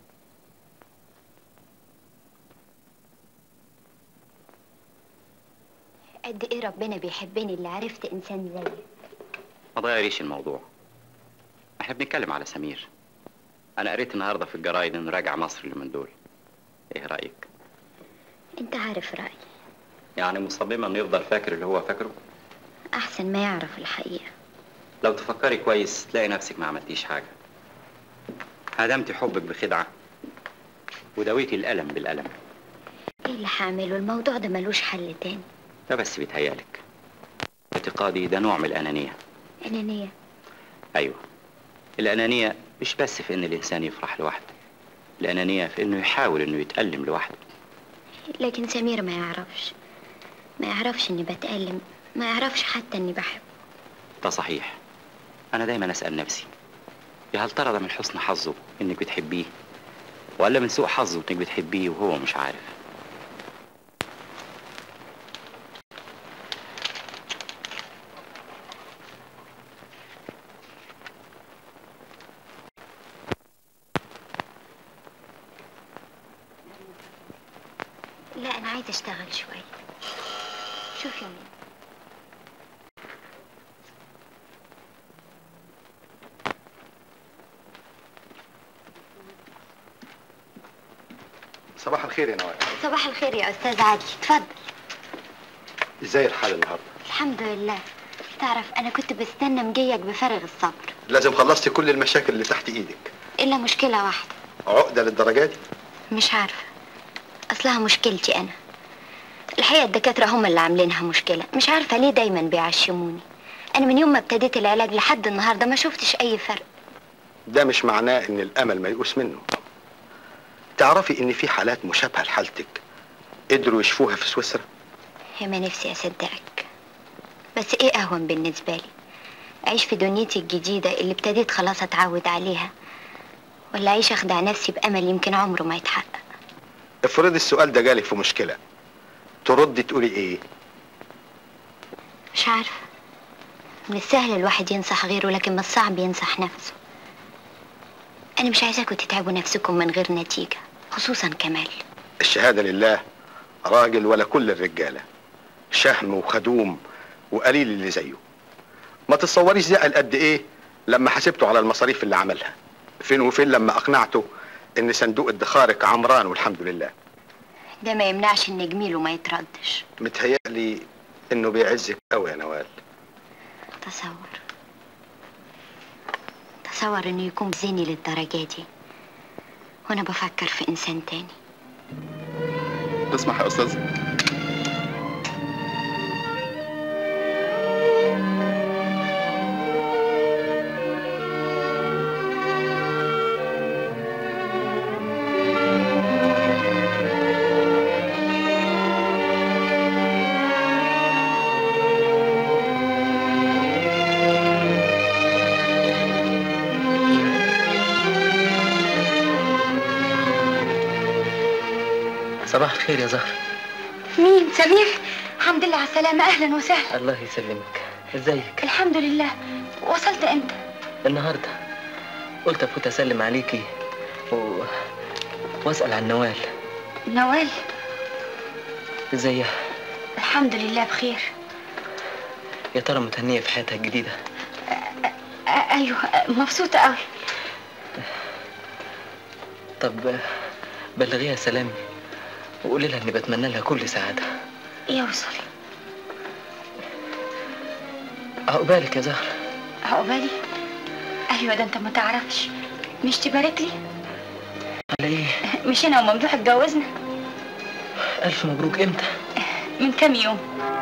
Speaker 3: قد ايه ربنا بيحبني اللي عرفت انسان زيك
Speaker 9: ما ضيعليش الموضوع احنا بنتكلم على سمير انا قريت النهارده في الجرايد انه راجع مصر اليومين دول ايه رايك
Speaker 3: انت عارف رايي
Speaker 9: يعني مصممه انه يفضل فاكر اللي هو فاكره
Speaker 3: احسن ما يعرف الحقيقه
Speaker 9: لو تفكري كويس تلاقي نفسك ما عملتيش حاجه هدمتي حبك بخدعه ودويتي الالم بالالم
Speaker 3: ايه اللي هعمله الموضوع ده ملوش حل تاني
Speaker 9: ده بس بيتهيألك اعتقادي ده نوع من الانانيه
Speaker 3: انانيه
Speaker 9: ايوه الانانيه مش بس في ان الانسان يفرح لوحده الانانيه في انه يحاول انه يتالم لوحده
Speaker 3: لكن سمير ما يعرفش ما يعرفش اني بتألم ما يعرفش حتى اني بحب
Speaker 9: ده صحيح انا دايما اسال نفسي يا هل ترى ده من حسن حظه انك بتحبيه ولا من سوء حظه انك بتحبيه وهو مش عارف
Speaker 3: لا انا عايزه اشتغل شويه شوف يا مين
Speaker 10: صباح الخير يا نوال
Speaker 3: صباح الخير يا استاذ عادل اتفضل
Speaker 10: ازاي الحال النهارده
Speaker 3: الحمد لله تعرف انا كنت بستنى مجيك بفارغ الصبر
Speaker 10: لازم خلصتي كل المشاكل اللي تحت ايدك
Speaker 3: الا مشكله واحده
Speaker 10: عقده للدرجه دي
Speaker 3: مش عارفه اصلها مشكلتي انا الحقيقه الدكاتره هم اللي عاملينها مشكله مش عارفه ليه دايما بيعشموني انا من يوم ما ابتديت العلاج لحد النهارده ما شفتش اي فرق
Speaker 10: ده مش معناه ان الامل ما يقوس منه تعرفي ان في حالات مشابهه لحالتك قدروا يشفوها في سويسرا
Speaker 3: يا ما نفسي أصدقك بس إيه أهون بالنسبة لي أعيش في دنيتي الجديدة اللي ابتديت خلاص أتعود عليها ولا أعيش أخدع نفسي بأمل يمكن عمره ما يتحقق
Speaker 10: افرضي السؤال ده جالك في مشكله تردي تقولي ايه
Speaker 3: مش عارفة من السهل الواحد ينصح غيره لكن من الصعب ينصح نفسه أنا مش عايزاكم تتعبوا نفسكم من غير نتيجة خصوصا كمال
Speaker 10: الشهاده لله راجل ولا كل الرجاله شهم وخدوم وقليل اللي زيه ما تتصوريش زعل قد ايه لما حسبته على المصاريف اللي عملها فين وفين لما اقنعته ان صندوق ادخارك عمران والحمد لله
Speaker 3: ده ما يمنعش إن جميله ما يتردش
Speaker 10: متهيألي انه بيعزك قوي يا نوال
Speaker 3: تصور تصور إنه يكون زيني للدرجة دي وأنا بفكر في إنسان تاني
Speaker 16: تسمح يا استاذ
Speaker 12: صباح الخير يا زهر
Speaker 5: مين سمير الحمد لله على السلامة أهلا وسهلا
Speaker 12: الله يسلمك ازيك
Speaker 5: الحمد لله وصلت امتى
Speaker 12: النهارده قلت افوت اسلم عليكي و... واسال عن نوال
Speaker 5: نوال
Speaker 12: ازيها
Speaker 5: الحمد لله بخير
Speaker 12: يا ترى متهنيه في حياتها الجديده
Speaker 5: آه ايوه آه، مبسوطة قوي
Speaker 12: طب بلغيها سلامي وقولي لها اني بتمنى لها كل سعاده
Speaker 5: يوصل
Speaker 12: عقبالك يا زهر
Speaker 5: عقبالي ايوه ده انت ما تعرفش مش تبارك لي
Speaker 12: على ايه
Speaker 5: مش انا وممدوح اتجوزنا
Speaker 12: الف مبروك امتى
Speaker 5: من كام يوم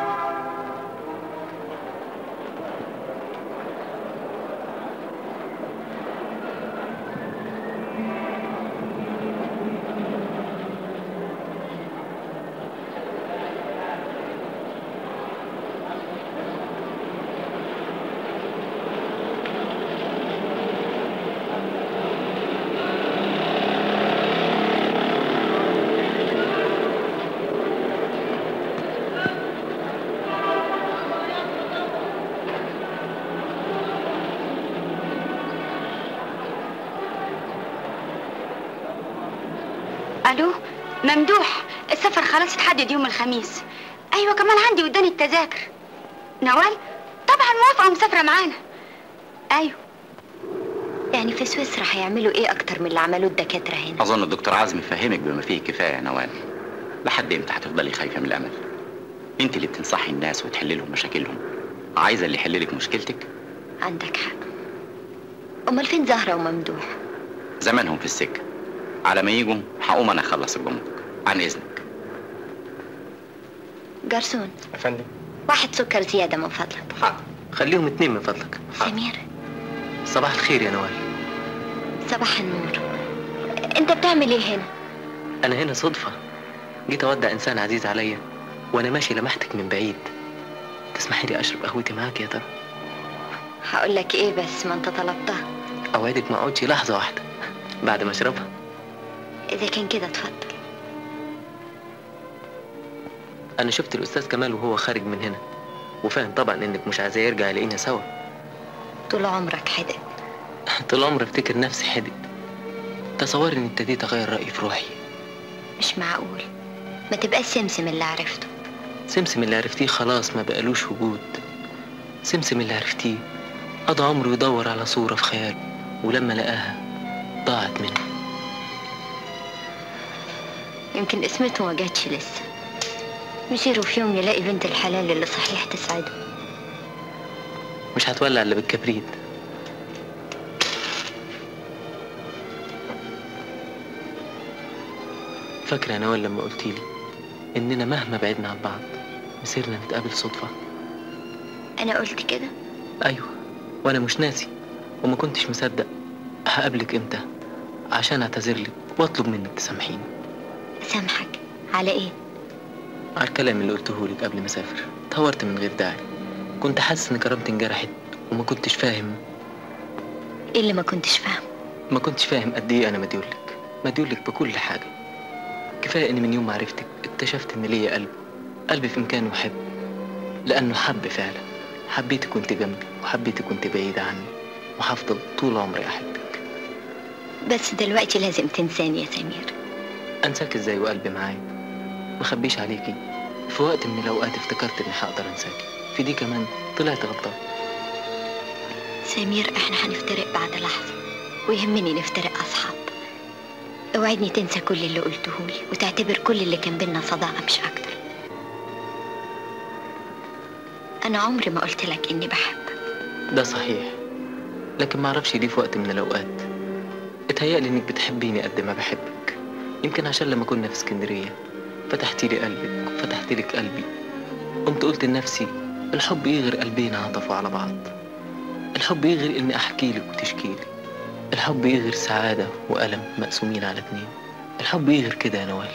Speaker 5: الو ممدوح السفر خلاص اتحدد يوم الخميس ايوه كمان عندي وداني التذاكر نوال طبعا موافقه مسافره معانا ايوه
Speaker 3: يعني في سويسرا هيعملوا إيه أكتر من اللي عملوه الدكاترة هنا
Speaker 9: اظن الدكتور عزمي فهمك بما فيه الكفايه يا نوال لحد امتى هتفضلي خايفه من الامل انت اللي بتنصحي الناس وتحلي لهم مشاكلهم عايزه اللي يحل لك مشكلتك
Speaker 3: عندك حق أمال فين زهرة وممدوح
Speaker 9: زمانهم في السكه على ما يجوا هقوم انا اخلص الجمرك عن اذنك
Speaker 3: جرسون
Speaker 12: يا فندم
Speaker 3: واحد سكر زيادة من فضلك
Speaker 12: خليهم اتنين من فضلك
Speaker 3: سمير
Speaker 12: صباح الخير يا نوال
Speaker 3: صباح النور أنت بتعمل إيه هنا
Speaker 12: انا هنا صدفه جيت اودع انسان عزيز عليا وانا ماشي لمحتك من بعيد تسمحي لي اشرب قهوتي معاك يا ترى
Speaker 3: هقول لك إيه بس ما أنت طلبتها
Speaker 12: اوعدك ما اقعدش لحظه واحده بعد ما اشربها
Speaker 3: إذا كان كده اتفضل
Speaker 12: انا شفت الاستاذ كمال وهو خارج من هنا وفاهم طبعا انك مش عايزاه يرجع يلاقينا سوا
Speaker 3: طول عمرك حدق
Speaker 12: طول عمري افتكر نفسي حدق تصوري اني ابتديت اغير رايي في روحي
Speaker 3: مش معقول ما تبقاش سمسم اللي عرفته
Speaker 12: سمسم اللي عرفتيه خلاص ما بقالوش وجود سمسم اللي عرفتيه قضى عمره يدور على صورة في خياله ولما لقاها ضاعت منه
Speaker 3: يمكن اسمته ما جاتش لسه مصيره في يوم يلاقي بنت الحلال اللي صحيح تسعده
Speaker 12: مش هتولع الا بالكبريت فاكرة يا نوال لما قلتيلي إننا مهما بعدنا عن بعض مسيرنا نتقابل صدفة
Speaker 3: أنا قلت كده
Speaker 12: أيوة وأنا مش ناسي وما كنتش مصدق هقابلك إمتى عشان أعتذرلك واطلب منك تسامحيني
Speaker 3: سامحك على ايه
Speaker 12: على الكلام اللي قلته لك قبل ما اسافر اتهورت من غير داعي كنت حاسس ان كرامتي انجرحت وما كنتش فاهم
Speaker 3: ايه اللي ما كنتش فاهم
Speaker 12: ما كنتش فاهم قد ايه انا مديولك مديولك بكل حاجه كفايه ان من يوم ما عرفتك اكتشفت ان ليا قلب قلب في امكانه يحب لانه حب فعلا حبيتك وانت جنبي وحبيتك وانت بعيده عني وهفضل طول عمري احبك
Speaker 3: بس دلوقتي لازم تنساني يا سمير
Speaker 12: انساك ازاي وقلبي معايا مخبيش عليكي في وقت من الاوقات افتكرت اني هقدر انساكي في دي كمان طلعت غلطان
Speaker 3: سمير احنا هنفترق بعد لحظة ويهمني نفترق أصحاب اوعدني تنسى كل اللي قلتهولي وتعتبر كل اللي كان بينا صداقة مش أكتر أنا عمري ما قلت لك إني بحبك
Speaker 12: ده صحيح لكن معرفش ليه في وقت من الأوقات اتهيألي إنك بتحبيني قد ما بحبك يمكن عشان لما كنا في اسكندرية فتحتي لي قلبك وفتحت لك قلبي قمت قلت لنفسي الحب يغير قلبينا عطفوا على بعض الحب يغير إني أحكي لك وتشكي لي الحب يغير سعادة وألم مقسومين على اتنين الحب يغير كده يا نوال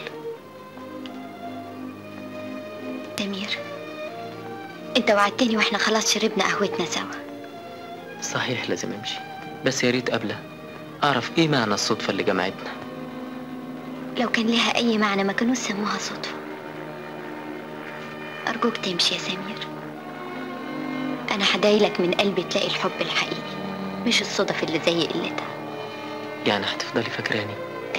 Speaker 3: سمير انت وعدتني واحنا خلاص شربنا قهوتنا سوا
Speaker 12: صحيح لازم امشي بس يا ريت قبلها اعرف ايه معنى الصدفة اللي جمعتنا
Speaker 3: لو كان لها أي معنى ما كانوش سموها صدفة أرجوك تمشي يا سمير أنا هدايلك من قلبي تلاقي الحب الحقيقي مش الصدف اللي زي قلتها
Speaker 12: يعني هتفضلي فاكراني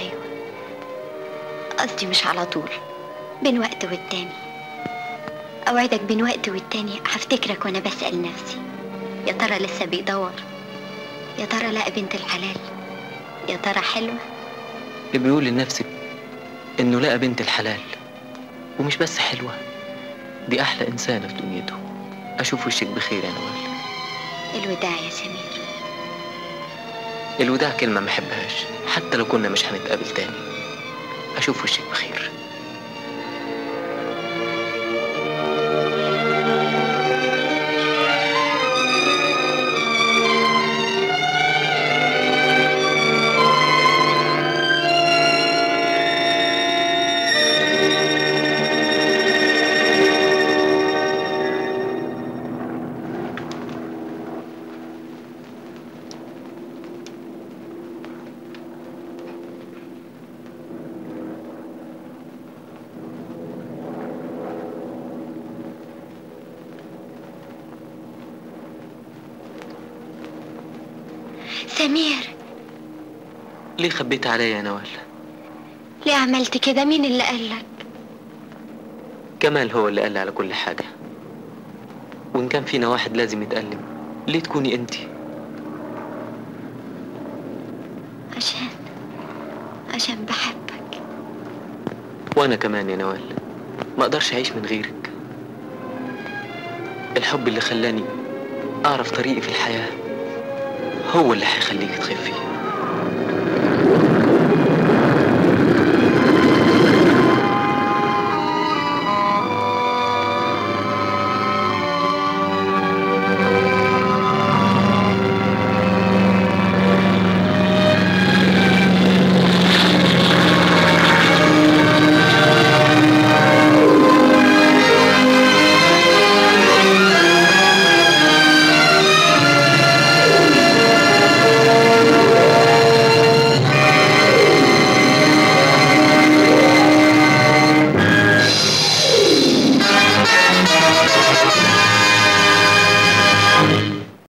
Speaker 3: قصدي مش على طول بين وقت والتاني أوعدك بين وقت والتاني هفتكرك وأنا بسأل نفسي يا ترى لسه بيدور يا ترى لقى بنت الحلال يا ترى حلوة
Speaker 12: اللي بيقول لنفسك انه لقى بنت الحلال ومش بس حلوة دي احلى انسانة في دنيته اشوف وشك بخير يا نوال
Speaker 3: الوداع يا سمير
Speaker 12: الوداع كلمة ما احبهاش حتى لو كنا مش هنتقابل تاني اشوف وشك بخير
Speaker 3: سمير
Speaker 12: ليه خبيت عليا يا نوال
Speaker 3: ليه عملت كده مين اللي قالك
Speaker 12: كمال هو اللي قال لي على كل حاجة وإن كان فينا واحد لازم يتألم ليه تكوني انتي
Speaker 3: عشان عشان بحبك
Speaker 12: وأنا كمان يا نوال ما أقدرش أعيش من غيرك الحب اللي خلاني أعرف طريقي في الحياة هو اللي هيخليك تخفي